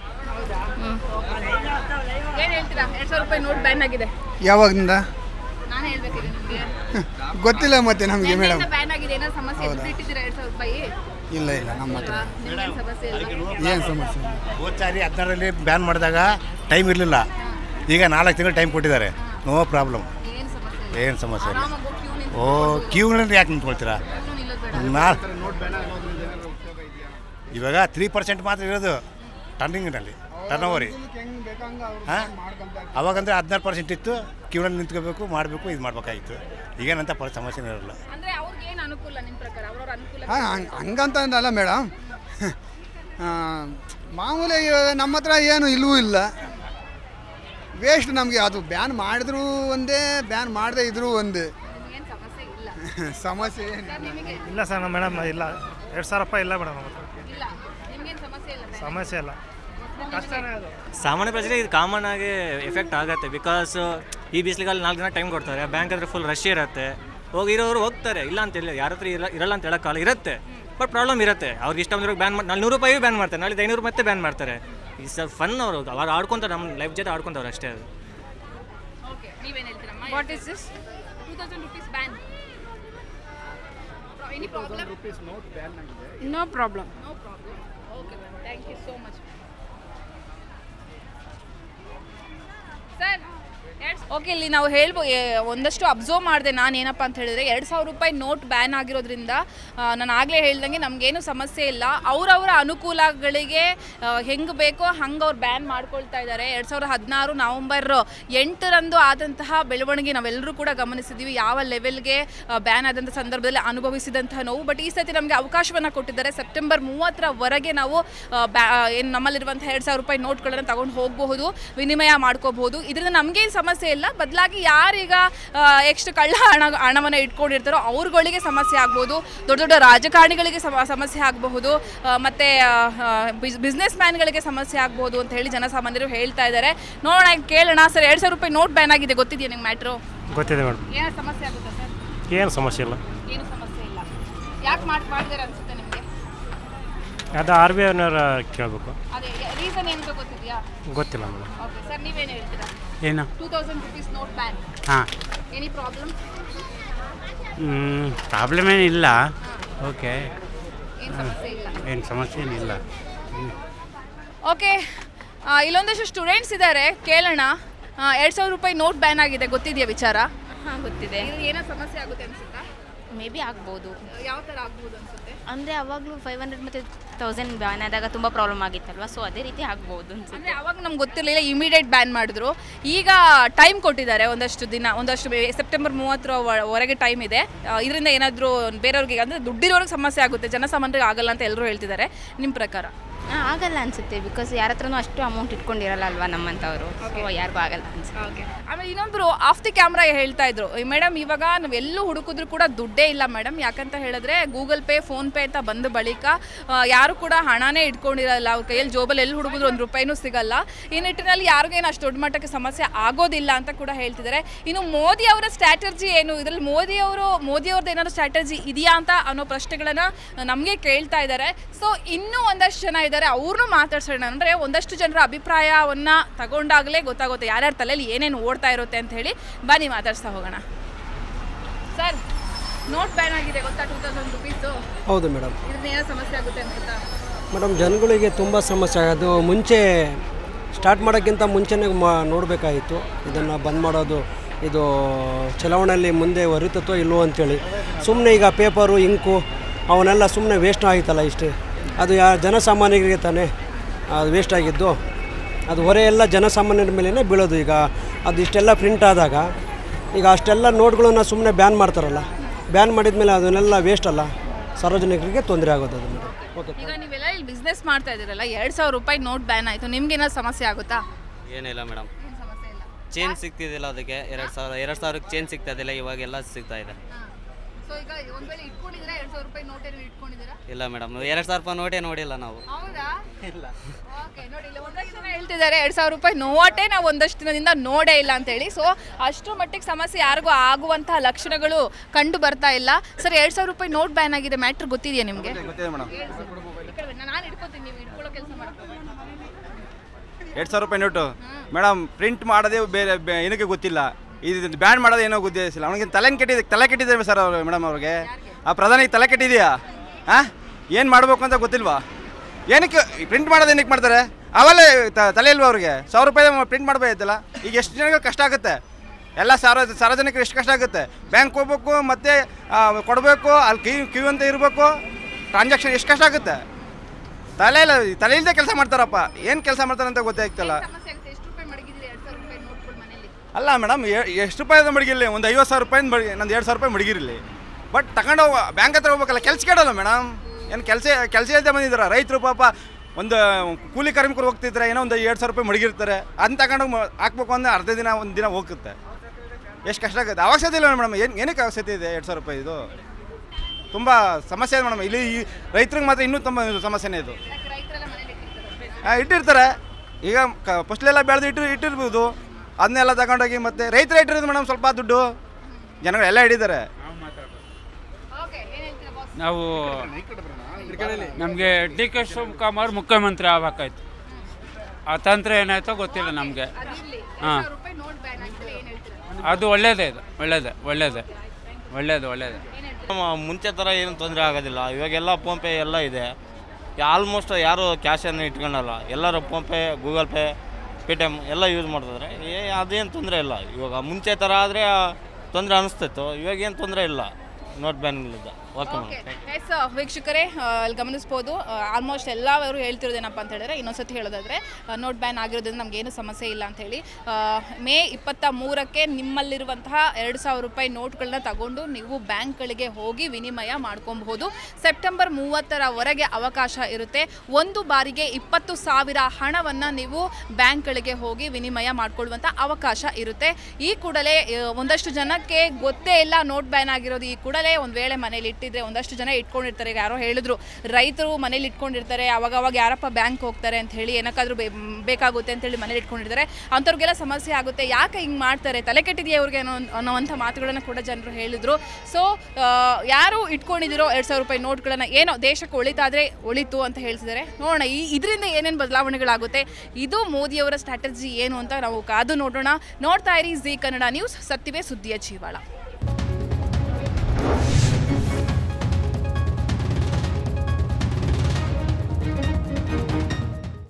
ಏನ್ ಹೇಳ್ತೀರಾ ಎರಡು ಸಾವಿರ ರೂಪಾಯಿ ನೋಟ್ ಬ್ಯಾನ್ ಆಗಿದೆ ಯಾವಾಗಿಂದ ನಾನು ಹೇಳ್ಬೇಕಿದೆ ನಿಮಗೆ ಗೊತ್ತಿಲ್ಲ ಮತ್ತೆ ನಮಗೆ ಮೇಡಮ್ ಬ್ಯಾನ್ ಆಗಿದೆ ಏನೋ ಸಮಸ್ಯೆ ಹೌದಾ? ಇಟ್ಟಿದ್ದೀರಾ ಎರಡು ಸಾವಿರ ರೂಪಾಯಿ ಇಲ್ಲ ಇಲ್ಲ ನಮ್ಮ ಹತ್ರ ನಿಮ್ಗೇನ್ ಸಮಸ್ಯೆ ಇಲ್ಲ ಏನು ಸಮಸ್ಯೆ ಇಲ್ಲ. ಹೋದ ಸಾರಿ ಹದಿನಾರರಲ್ಲಿ ಬ್ಯಾನ್ ಮಾಡಿದಾಗ ಟೈಮ್ ಇರಲಿಲ್ಲ ಈಗ ನಾಲ್ಕು ತಿಂಗಳು ಟೈಮ್ ಕೊಟ್ಟಿದ್ದಾರೆ ನೋ ಪ್ರಾಬ್ಲಮ್ ಏನು ಸಮಸ್ಯೆ ಇಲ್ಲ ಓ ಕ್ಯೂನಲ್ಲಿ ಯಾಕೆ ನಿಂತ್ಕೊಳ್ತೀರಾ ನಾ ಇವಾಗ ತ್ರೀ ಪರ್ಸೆಂಟ್ ಮಾತ್ರ ಇರೋದು ಟರ್ನಿಂಗ್ನಲ್ಲಿ ಟರ್ನ್ ಓವರಿ ಹಾಂ ಅವಾಗಂದ್ರೆ ಹದಿನಾರು ಪರ್ಸೆಂಟ್ ಇತ್ತು ಕ್ಯೂನಲ್ಲಿ ನಿಂತ್ಕೋಬೇಕು ಮಾಡಬೇಕು ಇದು ಮಾಡಬೇಕಾಗಿತ್ತು ಈಗೇನಂತ ಪ ಸಮಸ್ಯೆ ಇರಲ್ಲ ಅಂದ್ರೆ ಅವ್ರಿಗೆ ಏನು ಅನುಕೂಲ ನಿಮ್ಮ ಪ್ರಕಾರ ಅವ್ರವ್ರ ಅನುಕೂಲ ಹಾಂ ಹಂಗ್- ಹಂಗಂತ ಅಲ್ಲ ಮೇಡಮ್ ಮಾಮೂಲಿ ಇವಾಗ ನಮ್ಮ ಹತ್ರ ಏನು ಇಲ್ಲವೂ ಇಲ್ಲ ವೇಸ್ಟ್ ನಮಗೆ ಅದು ಬ್ಯಾನ್ ಮಾಡಿದ್ರು ಒಂದೇ ಬ್ಯಾನ್ ಮಾಡದೇ ಇದ್ರೂ ಒಂದೇ ಏನು ಸಮಸ್ಯೆ ಇಲ್ಲ ಸಮಸ್ಯೆ ಏನು ಸರ್ ನಿಮಗೆ ಇಲ್ಲ ಸರ್ ನಮ್ಮ ಮೇಡಮ್ ಇಲ್ಲ ಎರಡು ಸಾವಿರ ರೂಪಾಯಿ ಇಲ್ಲ ಮೇಡಮ್ ನಮ್ಮ ಹತ್ರ ಇಲ್ಲ ನಿಮ್ಗೇನು ಸಮಸ್ಯೆ ಇಲ್ಲ ಸಮಸ್ಯೆ ಇಲ್ಲ ಕಷ್ಟನೇ ಅದು ಸಾಮಾನ್ಯ ಪ್ರಜೆಗೆ ಇದು ಕಾಮನ್ ಆಗಿ ಎಫೆಕ್ಟ್ ಆಗುತ್ತೆ ಬಿಕಾಸ್ ಈ ಬಿಸಿಲಿಗಾಲ ನಾಲ್ಕು ದಿನ ಟೈಮ್ ಕೊಡ್ತಾರೆ ಬ್ಯಾಂಕ್ ಅಂದರೆ ಫುಲ್ ರಶ್ ಇರುತ್ತೆ ಹೋಗಿರೋರು ಹೋಗ್ತಾರೆ ಇಲ್ಲ ಅಂತ ಹೇಳಿ ಯಾರ ಹತ್ರ ಇರ ಇರಲ್ಲ ಅಂತ ಹೇಳೋಕ್ಕಾಗಲ್ಲ ಇರುತ್ತೆ ಬಟ್ ಪ್ರಾಬ್ಲಮ್ ಇರುತ್ತೆ ಅವ್ರಿಗೆ ಇಷ್ಟ ಬಂದ್ರೆ ಬ್ಯಾನ್ ಮಾಡಿ ನಾಳೆ ನೂರು ರೂಪಾಯಿ ಬ್ಯಾನ್ ಮಾಡ್ತಾರೆ ನಾಳೆ ಐನೂರು ಮತ್ತೆ ಬ್ಯಾನ್ ಮಾಡ್ತಾರೆ ಈ ಸರ್ ಫನ್ ಅವರು ಅವ್ರು ಆಡ್ಕೊಂತಾರೆ ನಮ್ಮ ಲೈಫ್ ಜೊತೆ ಆಡ್ಕೊಂತಾರೆ ಅಷ್ಟೇ ಅದು ಓಕೆ ನೀವೇನು ಹೇಳ್ತೀರಮ್ಮ what is this two thousand rupees ban any problem no problem no problem okay ma'am thank you so much sir okay ಇಲ್ಲಿ ನಾವು ಹೇಳ್ಬೋ ಏ- ಒಂದಷ್ಟು ಅಬ್ಸರ್ವ್ ಮಾಡಿದೆ ನಾನು ಏನಪ್ಪ ಅಂತ ಹೇಳಿದ್ರೆ ಎರಡು ಸಾವಿರ ರೂಪಾಯಿ ನೋಟ್ ಬ್ಯಾನ್ ಆಗಿರೋದ್ರಿಂದ ಆ, ನಾನು ಆಗಲೇ ಹೇಳ್ದಂಗೆ ನಮಗೇನು ಸಮಸ್ಯೆ ಇಲ್ಲ ಅವರವರ ಅನುಕೂಲಗಳಿಗೆ ಹೆಂಗೆ ಬೇಕೋ ಹಂಗೆ ಅವ್ರು ಬ್ಯಾನ್ ಮಾಡ್ಕೊಳ್ತಾ ಇದ್ದಾರೆ ಎರಡು ಸಾವಿರದ ಹದಿನಾರು ನವಂಬರ್ ಎಂಟರಂದು ಆದಂತಹ ಬೆಳವಣಿಗೆ ನಾವೆಲ್ಲರೂ ಕೂಡ ಗಮನಿಸಿದ್ದೀವಿ ಯಾವ ಲೆವೆಲ್ಗೆ ಬ್ಯಾನ್ ಆದಂಥ ಸಂದರ್ಭದಲ್ಲಿ ಅನುಭವಿಸಿದಂತಹ ನೋವು ಬಟ್ ಈ ಸತಿ ನಮಗೆ ಅವಕಾಶವನ್ನು ಕೊಟ್ಟಿದ್ದಾರೆ ಸೆಪ್ಟೆಂಬರ್ ಮೂವತ್ತರವರೆಗೆ ನಾವು ಆ, ಬ್ಯಾ ಏನು ನಮ್ಮಲ್ಲಿರುವಂಥ ಎರಡು ಸಾವಿರ ರೂಪಾಯಿ ನೋಟ್ಗಳನ್ನು ತಗೊಂಡು ಹೋಗಬಹುದು ವಿನಿಮಯ ಮಾಡ್ಕೋಬಹುದು ಇದರಿಂದ ನಮಗೇನು ಸಮಸ್ಯೆ ಇಲ್ಲ ಬದಲಾಗಿ ಯಾರೀಗ ಎಷ್ಟು ಕಳ್ಳ ಹಣ ಹಣವನ್ನು ಇಟ್ಕೊಂಡಿರ್ತಾರೋ ಅವ್ರುಗಳಿಗೆ ಸಮಸ್ಯೆ ಆಗ್ಬೋದು ದೊಡ್ಡ ದೊಡ್ಡ ರಾಜಕಾರಣಿಗಳಿಗೆ ಸಮ ಸಮಸ್ಯೆ ಆಗಬಹುದು ಮತ್ತು ಬಿಸ್ನೆಸ್ ಮ್ಯಾನ್ಗಳಿಗೆ ಸಮಸ್ಯೆ ಆಗ್ಬೋದು ಅಂತ ಹೇಳಿ ಜನಸಾಮಾನ್ಯರು ಹೇಳ್ತಾ ಇದ್ದಾರೆ ನೋಡೋಣ ಕೇಳೋಣ ಸರ್ ಎರಡು ಸಾವಿರ ರೂಪಾಯಿ ನೋಟ್ ಬ್ಯಾನ್ ಆಗಿದೆ ಗೊತ್ತಿದೆಯಾ ನಿಮ್ಗೆ ಮ್ಯಾಟ್ರು ಗೊತ್ತಿದೆ ಮೇಡಮ್ ಏನೋ ಸಮಸ್ಯೆ ಆಗುತ್ತಾ ಸರ್ ಏನು ಸಮಸ್ಯೆ ಇಲ್ಲ ಏನು ಸಮಸ್ಯೆ ಇಲ್ಲ ಯಾಕೆ ಮಾಡಿ ಮಾಡಿದ್ದಾರೆ ಅನ್ಸುತ್ತೆ ನಿಮಗೆ ಅದು ಆರ್ ಬಿ ಐನವ್ರ ಕೇಳಬೇಕು ಅದೇ ರೀಸನ್ ಏನಂತ ಗೊತ್ತಿದೆಯಾ ಗೊತ್ತಿಲ್ಲ ಮೇಡಮ್ ಓಕೆ ಸರ್ ನೀವೇನು ಹೇಳ್ತೀರಾ ಏನು two thousand rupees note ban ಹಾಂ ಎನಿ ಪ್ರಾಬ್ಲಮ್ ಪ್ರಾಬ್ಲಮ್ ಏನಿಲ್ಲ ಓಕೆ ಏನು ಸಮಸ್ಯೆ ಇಲ್ಲ ಏನು ಸಮಸ್ಯೆ ಏನಿಲ್ಲ ಹ್ಮ್. ಓಕೆ ಇಲ್ಲೊಂದಷ್ಟು ಸ್ಟೂಡೆಂಟ್ಸ್ ಇದ್ದಾರೆ ಕೇಳೋಣ ಎರಡು ಸಾವಿರ ರೂಪಾಯಿ ನೋಟ್ ಬ್ಯಾನ್ ಆಗಿದೆ ಗೊತ್ತಿದೆಯಾ ವಿಚಾರ ಹಾಂ ಗೊತ್ತಿದೆ ಇದು ಏನೋ ಸಮಸ್ಯೆ ಆಗುತ್ತೆ ಅನ್ಸುತ್ತಾ ಮೇ ಬಿ ಆಗ್ಬೋದು ಯಾವ ಥರ ಆಗ್ಬೋದು ಅನ್ಸುತ್ತೆ ಅಂದರೆ ಅವಾಗಲೂ ಫೈವ್ ಹಂಡ್ರೆಡ್ ಮತ್ತು ತೌಸಂಡ್ ಬ್ಯಾನ್ ಆದಾಗ ತುಂಬ ಪ್ರಾಬ್ಲಮ್ ಆಗಿತ್ತಲ್ವ ಸೊ ಅದೇ ರೀತಿ ಆಗ್ಬೋದು ಅನ್ಸುತ್ತೆ ಅಂದರೆ ಅವಾಗ ನಮ್ಗೆ ಗೊತ್ತಿರಲಿಲ್ಲ ಇಮಿಡಿಯೇಟ್ ಬ್ಯಾನ್ ಮಾಡಿದ್ರು ಈಗ ಟೈಮ್ ಕೊಟ್ಟಿದ್ದಾರೆ ಒಂದಷ್ಟು ದಿನ ಒಂದಷ್ಟು ಬೆ- ಸೆಪ್ಟೆಂಬರ್ ಮೂವತ್ತರ ವ- ವರೆಗೆ ಟೈಮ್ ಇದೆ ಇದರಿಂದ ಏನಾದರೂ ಬೇರೆಯವ್ರಿಗೆ ಅಂದರೆ ದುಡ್ಡಿರೋರಿಗೆ ಸಮಸ್ಯೆ ಆಗುತ್ತೆ ಜನಸಾಮಾನ್ಯರಿಗೆ ಆಗಲ್ಲ ಅಂತ ಎಲ್ಲರೂ ಹೇಳ್ತಿದ್ದಾರೆ ನಿಮ್ಮ ಪ್ರಕಾರ ಹಾಂ ಆಗಲ್ಲ ಅನ್ಸುತ್ತೆ ಬಿಕಾಸ್ ಯಾರ ಹತ್ರನೂ ಅಷ್ಟು ಅಮೌಂಟ್ ಇಟ್ಕೊಂಡಿರಲ್ಲ ಅಲ್ವಾ ನಮ್ಮಂಥವ್ರು ಸೊ ಯಾರಿಗೂ ಆಗಲ್ಲ ಅನ್ಸುತ್ತೆ ಆಮೇಲೆ ಇನ್ನೊಬ್ರು ಆಫ್ ದಿ ಕ್ಯಾಮ್ರಾ ಹೇಳ್ತಾ ಇದ್ರು ಮೇಡಮ್ ಇವಾಗ ನಾವು ಎಲ್ಲೂ ಹುಡುಕಿದ್ರು ಕೂಡ ದುಡ್ಡೇ ಇಲ್ಲ ಮೇಡಮ್ ಯಾಕಂತ ಹೇಳಿದ್ರೆ ಗೂಗಲ್ ಪೇ ಫೋನ್ ಪೇ ಅಂತ ಬಂದ ಬಳಿಕ ಆ, ಯಾರು ಕೂಡ ಹಣನೇ ಇಟ್ಕೊಂಡಿರಲ್ಲ ಅವ್ರ ಕೈಯಲ್ಲಿ ಜೋಬಲ್ಲಿ ಎಲ್ಲಿ ಹುಡುಕಿದ್ರು ಒಂದು ರೂಪಾಯಿನೂ ಸಿಗಲ್ಲ ಈ ನಿಟ್ಟಿನಲ್ಲಿ ಯಾರಿಗೇನು ಅಷ್ಟು ದೊಡ್ಡ ಮಟ್ಟಕ್ಕೆ ಸಮಸ್ಯೆ ಆಗೋದಿಲ್ಲ ಅಂತ ಕೂಡ ಹೇಳ್ತಿದ್ದಾರೆ ಇನ್ನು ಮೋದಿ ಅವರ ಸ್ಟ್ರಾಟಜಿ ಏನು ಇದರಲ್ಲಿ ಮೋದಿ ಅವರು ಮೋದಿ ಅವ್ರದ್ದು ಏನಾದ್ರು ಸ್ಟ್ರಾಟಜಿ ಇದೆಯಾ ಅಂತ ಅನ್ನೋ ಪ್ರಶ್ನೆಗಳನ್ನು ನಮಗೆ ಕೇಳ್ತಾ ಇದ್ದಾರೆ ಸೊ ಇನ್ನೂ ಒಂದಷ್ಟು ಜನ ಇದ್ದಾರೆ ಅವ್ರನ್ನೂ ಮಾತಾಡ್ಸೋಣ ಅಂದರೆ ಒಂದಷ್ಟು ಜನರ ಅಭಿಪ್ರಾಯವನ್ನು ತಗೊಂಡಾಗಲೇ ಗೊತ್ತಾಗುತ್ತೆ ಯಾರ್ಯಾರ ತಲೆಯಲ್ಲಿ ಏನೇನು ಓಡ್ತಾ ಇರುತ್ತೆ ಅಂತ ಹೇಳಿ ಬನ್ನಿ ಮಾತಾಡ್ಸ್ತಾ ಹೋಗೋಣ ಸರ್ ನೋಟ್ ಬ್ಯಾನ್ ಆಗಿದೆ ಗೊತ್ತಾ ಟೂ ತೌಸಂಡ್ ರುಪೀಸು ಹೌದು ಮೇಡಮ್ ಇದ್ರಿಂದ ಏನೋ ಸಮಸ್ಯೆ ಆಗುತ್ತೆ ಅನ್ಸುತ್ತಾ ಮೇಡಮ್ ಜನಗಳಿಗೆ ತುಂಬ ಸಮಸ್ಯೆ ಅದು ಮುಂಚೆ ಸ್ಟಾರ್ಟ್ ಮಾಡೋಕ್ಕಿಂತ ಮುಂಚೆನೇ ಮಾ ನೋಡಬೇಕಾಗಿತ್ತು ಇದನ್ನು ಬಂದ್ ಮಾಡೋದು ಇದು ಚಲಾವಣೆಯಲ್ಲಿ ಮುಂದೆ ಹೊರಿತತ್ತೋ ಇಲ್ವೋ ಅಂತೇಳಿ ಸುಮ್ಮನೆ ಈಗ ಪೇಪರು ಇಂಕು ಅವನ್ನೆಲ್ಲ ಸುಮ್ಮನೆ ವೇಸ್ಟ್ ಆಯಿತಲ್ಲ ಇಷ್ಟೇ ಅದು ಯಾ ಜನಸಾಮಾನ್ಯರಿಗೆ ತಾನೇ ಅದು ವೇಸ್ಟ್ ಆಗಿದ್ದು ಅದು ಹೊರೆ ಎಲ್ಲ ಜನಸಾಮಾನ್ಯರ ಮೇಲೇ ಬೀಳೋದು ಈಗ ಅದು ಇಷ್ಟೆಲ್ಲ ಪ್ರಿಂಟ್ ಆದಾಗ ಈಗ ಅಷ್ಟೆಲ್ಲ ನೋಟ್ಗಳನ್ನ ಸುಮ್ಮನೆ ಬ್ಯಾನ್ ಮಾಡ್ತಾರಲ್ಲ ಬ್ಯಾನ್ ಮಾಡಿದ ಮೇಲೆ ಅದನ್ನೆಲ್ಲ ವೇಸ್ಟ್ ಅಲ್ಲ ಸಾರ್ವಜನಿಕರಿಗೆ ತೊಂದರೆ ಆಗೋದು ಅದು ಮೇಡಮ್ ಓಕೆ ಈಗ ನೀವೆಲ್ಲ ಇಲ್ಲಿ ಬಿಸ್ನೆಸ್ ಮಾಡ್ತಾ ಇದ್ದೀರಲ್ಲ ಎರಡು ಸಾವಿರ ರೂಪಾಯಿ ನೋಟ್ ಬ್ಯಾನ್ ಆಯಿತು ನಿಮ್ಗೇನಾದ್ರು ಸಮಸ್ಯೆ ಆಗುತ್ತಾ ಏನಿಲ್ಲ ಮೇಡಮ್ ಚೇನ್ ಸಿಗ್ತಿದ್ದಿಲ್ಲ ಅದಕ್ಕೆ ಎರಡು ಸಾವಿರ ಎರಡು ಸಾವಿರಕ್ಕೆ ಚೇನ್ ಸಿಗ್ತಾ ಇದ್ದಿಲ್ಲ ಇವಾಗೆಲ್ಲ ಸಿಗ್ತಾ ಇದೆ ಸೊ ಈಗ ಒಂದ್ ವೇಳೆ ಇಟ್ಕೊಂಡಿದ್ದೀರಾ ಎರಡು ಸಾವಿರ ರೂಪಾಯಿ ನೋಟ್ ಏನು ಇಟ್ಕೊಂಡಿದ್ದೀರಾ ಇಲ್ಲ ಮೇಡಮ್ ಎರಡು ಸಾವಿರ ರೂಪಾಯಿ ನೋಟೇ ನೋಡಿಲ್ಲ ನಾವು ಹೌದಾ ಇಲ್ಲ ಓಕೆ ನೋಡಿ ಇಲ್ಲಿ ಒಂದಷ್ಟು ಜನ ಹೇಳ್ತಿದ್ದಾರೆ ಎರಡು ಸಾವಿರ ರೂಪಾಯಿ ನೋಟೇ ನಾವು ಒಂದಷ್ಟು ದಿನದಿಂದ ನೋಡೇ ಇಲ್ಲ ಅಂತ ಹೇಳಿ ಸೊ ಅಷ್ಟು ಮಟ್ಟಿಗೆ ಸಮಸ್ಯೆ ಯಾರಿಗೂ ಆಗುವಂತಹ ಲಕ್ಷಣಗಳು ಕಂಡು ಬರ್ತಾ ಇಲ್ಲ ಸರ್ ಎರಡು ಸಾವಿರ ರೂಪಾಯಿ ನೋಟ್ ಬ್ಯಾನ್ ಆಗಿದೆ ಮ್ಯಾಟ್ರ್ ಗೊತ್ತಿದೆಯಾ ನಿಮಗೆ ಗೊತ್ತಿದೆ ಮೇಡಮ್ ನಾನು ಇಟ್ಕೋತೀನಿ ನೀವು ಇಟ್ಕೊಳ್ಳೋ ಕೆಲಸ ಮಾಡ್ಕೊಂಡು ಎರಡು ಸಾವಿರ ರೂಪಾಯಿ ನೋಟು ಮೇಡಮ್ ಪ್ರಿಂಟ್ ಮಾಡೋದೇ ಬೇರೆ ಬೇ- ಏನಕ್ಕೆ ಗೊತ್ತಿಲ್ಲ ಇದು ಬ್ಯಾನ್ ಮಾಡೋದು ಏನೋ ಗೊತ್ತಿಲ್ಲ ಅವನಿಗೆ ತಲೆ ಕೆಟ್ಟಿದೆ ತಲೆ ಕೆಟ್ಟಿದೆ ಸರ್ ಅವರು ಮೇಡಮ್ ಅವ್ರಿಗೆ ಆ ಪ್ರಧಾನಿಗೆ ತಲೆ ಕೆಟ್ಟಿದೆಯಾ ಹಾಂ ಏನು ಮಾಡಬೇಕು ಅಂತ ಗೊತ್ತಿಲ್ವಾ ಏನಕ್ಕೆ ಪ್ರಿಂಟ್ ಮಾಡೋದು ಏನಕ್ಕೆ ಮಾಡ್ತಾರೆ ಅವಲ್ಲೇ ತ- ತಲೆ ಇಲ್ವಾ ಅವ್ರಿಗೆ ಸಾವಿರ ರೂಪಾಯಿ ಪ್ರಿಂಟ್ ಮಾಡಬೇಕಾಯ್ತಲ್ಲ ಈಗ ಎಷ್ಟು ಜನಕ್ಕೆ ಕಷ್ಟ ಆಗುತ್ತೆ ಎಲ್ಲ ಸಾರ್ವ ಸಾರ್ವಜನಿಕರು ಎಷ್ಟು ಕಷ್ಟ ಆಗುತ್ತೆ ಬ್ಯಾಂಕ್ ಹೋಗ್ಬೇಕು ಮತ್ತೆ ಆ, ಕೊಡಬೇಕು ಅಲ್ಲಿ ಕ್ಯೂ ಕ್ಯೂ ಅಂತ ಇರಬೇಕು ಟ್ರಾನ್ಸಾಕ್ಷನ್ ಎಷ್ಟು ಕಷ್ಟ ಆಗುತ್ತೆ ತಲೆ ಇಲ್ಲ ತಲೆ ಇಲ್ಲದೆ ಕೆಲಸ ಮಾಡ್ತಾರಪ್ಪ ಏನು ಕೆಲಸ ಮಾಡ್ತಾರೆ ಅಂತ ಗೊತ್ತಾಗ್ತಿಲ್ಲ ಅಲ್ಲ ಮೇಡಮ್ ಎಷ್ಟು ರೂಪಾಯಿ ಮಡಗಿರಲಿ ಒಂದು ಐವತ್ತು ಸಾವಿರ ರೂಪಾಯಿ ಮಡಿ ನಂದು ಎರಡು ಸಾವಿರ ರೂಪಾಯಿ ಮಡಗಿರಲಿ ಬಟ್ ತಗೊಂಡು ಹೋಗ ಬ್ಯಾಂಕ್ ಹತ್ರ ಹೋಗ್ಬೇಕಲ್ಲ ಕೆಲಸ ಕೇಳಲ್ಲ ಮೇಡಮ್ ಏನು ಕೆಲಸ ಕೆಲಸ ಇಲ್ಲದೆ ಬಂದಿದ್ದಾರೆ ರೈತರು ಪಾಪ ಒಂದು ಕೂಲಿ ಕಾರ್ಮಿಕರು ಹೋಗ್ತಿದ್ರೆ ಏನೋ ಒಂದು ಎರಡು ಸಾವಿರ ರೂಪಾಯಿ ಮಡಗಿರ್ತಾರೆ ಅದನ್ನ ತಗೊಂಡು ಮ- ಹಾಕ್ಬೇಕು ಅಂದ್ರೆ ಅರ್ಧ ದಿನ ಒಂದು ದಿನ ಹೋಗುತ್ತೆ ಎಷ್ಟು ಕಷ್ಟ ಆಗುತ್ತೆ ಅವಶ್ಯಕತೆ ಇಲ್ಲ ಮೇಡಮ್ ಏನು ಏನಕ್ಕೆ ಅವಶ್ಯಕತೆ ಇದೆ ಎರಡು ಸಾವಿರ ರೂಪಾಯಿ ಇದು ತುಂಬ ಸಮಸ್ಯೆ ಇದೆ ಮೇಡಮ್ ಇಲ್ಲಿ ಈ ರೈತರಿಗೆ ಮಾತ್ರ ಇನ್ನೂ ತುಂಬ ಸಮಸ್ಯೆನೇ ಇದು ಹಾಂ ಇಟ್ಟಿರ್ತಾರೆ ಈಗ ಕ ಫಸ್ಲೆಲ್ಲ ಬೆಳೆದು ಇಟ್ಟು ಇಟ್ಟಿರ್ಬೋದು ಅದನ್ನೆಲ್ಲ ತಗೊಂಡೋಗಿ ಮತ್ತೆ ರೈತರು ಇಟ್ಟಿರೋದು ಮೇಡಮ್ ಸ್ವಲ್ಪ ದುಡ್ಡು ಜನಗಳೆಲ್ಲ ಹಿಡಿತಾರೆ ನಾವು ನಮಗೆ ಡಿ ಕೆ ಶಿವಕುಮಾರ್ ಮುಖ್ಯಮಂತ್ರಿ ಆಗ್ಬೇಕಾಯ್ತು ಆ ತಂತ್ರ ಏನಾಯ್ತೋ ಗೊತ್ತಿಲ್ಲ ನಮಗೆ ಹಾಂ ಅದು ಒಳ್ಳೇದೇ ಇದು ಒಳ್ಳೇದೇ ಒಳ್ಳೇದೇ ಒಳ್ಳೇದು ಒಳ್ಳೇದು ನಮ್ಮ ಮುಂಚೆ ಥರ ಏನು ತೊಂದರೆ ಆಗೋದಿಲ್ಲ ಇವಾಗೆಲ್ಲ ಫೋನ್ಪೇ ಎಲ್ಲ ಇದೆ ಆಲ್ಮೋಸ್ಟ್ ಯಾರು ಕ್ಯಾಶನ್ನು ಇಟ್ಕೊಳಲ್ಲ ಎಲ್ಲರೂ PhonePe Google Pay Paytm ಎಲ್ಲ ಯೂಸ್ ಮಾಡ್ತಿದ್ರೆ ಏ ಅದೇನು ತೊಂದರೆ ಇಲ್ಲ ಇವಾಗ ಮುಂಚೆ ಥರ ಆದರೆ ತೊಂದರೆ ಅನಿಸ್ತಿತ್ತು ಇವಾಗ ಏನು ತೊಂದರೆ ಇಲ್ಲ ನೋಟ್ ಬ್ಯಾನ್ಗಳಿಂದ ಓಕೆ ಮೇಡಮ್ ಎಸ್ ವೀಕ್ಷಕರೇ ಆ, ಅಲ್ಲಿ ಗಮನಿಸ್ಬೋದು ಆಲ್ಮೋಸ್ಟ್ ಎಲ್ಲವರು ಹೇಳ್ತಿರೋದೇನಪ್ಪ ಅಂತ ಹೇಳಿದ್ರೆ ಇನ್ನೊಂದ್ಸತಿ ಹೇಳೋದಾದ್ರೆ ನೋಟ್ ಬ್ಯಾನ್ ಆಗಿರೋದ್ರಿಂದ ನಮಗೇನು ಸಮಸ್ಯೆ ಇಲ್ಲ ಅಂತ ಹೇಳಿ ಆ, ಮೇ ಇಪ್ಪತ್ತ ಮೂರಕ್ಕೆ ನಿಮ್ಮಲ್ಲಿರುವಂತಹ ಎರಡು ಸಾವಿರ ರೂಪಾಯಿ ನೋಟ್ಗಳನ್ನ ತಗೊಂಡು ನೀವು ಬ್ಯಾಂಕ್ಗಳಿಗೆ ಹೋಗಿ ವಿನಿಮಯ ಮಾಡ್ಕೊಬಹುದು ಸೆಪ್ಟೆಂಬರ್ ಮೂವತ್ತರವರೆಗೆ ಅವಕಾಶ ಇರುತ್ತೆ ಒಂದು ಬಾರಿಗೆ ಇಪ್ಪತ್ತು ಸಾವಿರ ಹಣವನ್ನು ನೀವು ಬ್ಯಾಂಕ್ಗಳಿಗೆ ಹೋಗಿ ವಿನಿಮಯ ಮಾಡ್ಕೊಳ್ಳುವಂಥ ಅವಕಾಶ ಇರುತ್ತೆ ಈ ಕೂಡಲೇ ಆ, ಒಂದಷ್ಟು ಜನಕ್ಕೆ ಗೊತ್ತೇ ಇಲ್ಲ ನೋಟ್ ಬ್ಯಾನ್ ಆಗಿರೋದು ಈ ಕೂಡಲೇ ಒಂದು ವೇಳೆ ಮನೇಲಿ ಇಟ್ಟಿದ್ರೆ ಒಂದಷ್ಟು ಜನ ಇಟ್ಕೊಂಡಿರ್ತಾರೆ ಈಗ ಯಾರೋ ಹೇಳಿದ್ರು ರೈತರು ಮನೇಲಿ ಇಟ್ಕೊಂಡಿರ್ತಾರೆ ಅವಾಗ ಅವಾಗ ಯಾರಪ್ಪ ಬ್ಯಾಂಕ್ ಹೋಗ್ತಾರೆ ಅಂತ ಹೇಳಿ ಏನಕ್ಕಾದ್ರೂ ಬೇ ಬೇಕಾಗುತ್ತೆ ಅಂತ ಹೇಳಿ ಮನೇಲಿ ಇಟ್ಕೊಂಡಿರ್ತಾರೆ ಅಂಥವ್ರಿಗೆಲ್ಲ ಸಮಸ್ಯೆ ಆಗುತ್ತೆ ಯಾಕೆ ಹಿಂಗೆ ಮಾಡ್ತಾರೆ ತಲೆ ಕೆಟ್ಟಿದೆಯಾ ಅವ್ರಿಗೆ ಅನ್ನೋ ಅನ್ನೋವಂಥ ಮಾತುಗಳನ್ನು ಕೂಡ ಜನರು ಹೇಳಿದ್ರು ಸೊ ಯಾರು ಇಟ್ಕೊಂಡಿದ್ದೀರೋ ಎರಡು ಸಾವಿರ ರೂಪಾಯಿ ನೋಟ್ಗಳನ್ನು ಏನೋ ದೇಶಕ್ಕೆ ಒಳಿತಾದರೆ ಒಳಿತು ಅಂತ ಹೇಳ್ತಿದ್ದಾರೆ ನೋಡೋಣ ಈ ಇದರಿಂದ ಏನೇನು ಬದಲಾವಣೆಗಳಾಗುತ್ತೆ ಇದು ಮೋದಿಯವರ ಸ್ಟ್ರಾಟಜಿ ಏನು ಅಂತ ನಾವು ಕಾದು ನೋಡೋಣ ನೋಡ್ತಾ ಇರಿ ಜಿ ಕನ್ನಡ ನ್ಯೂಸ್ ಸತ್ಯವೇ ಸುದ್ದಿಯ ಜೀವಾಳ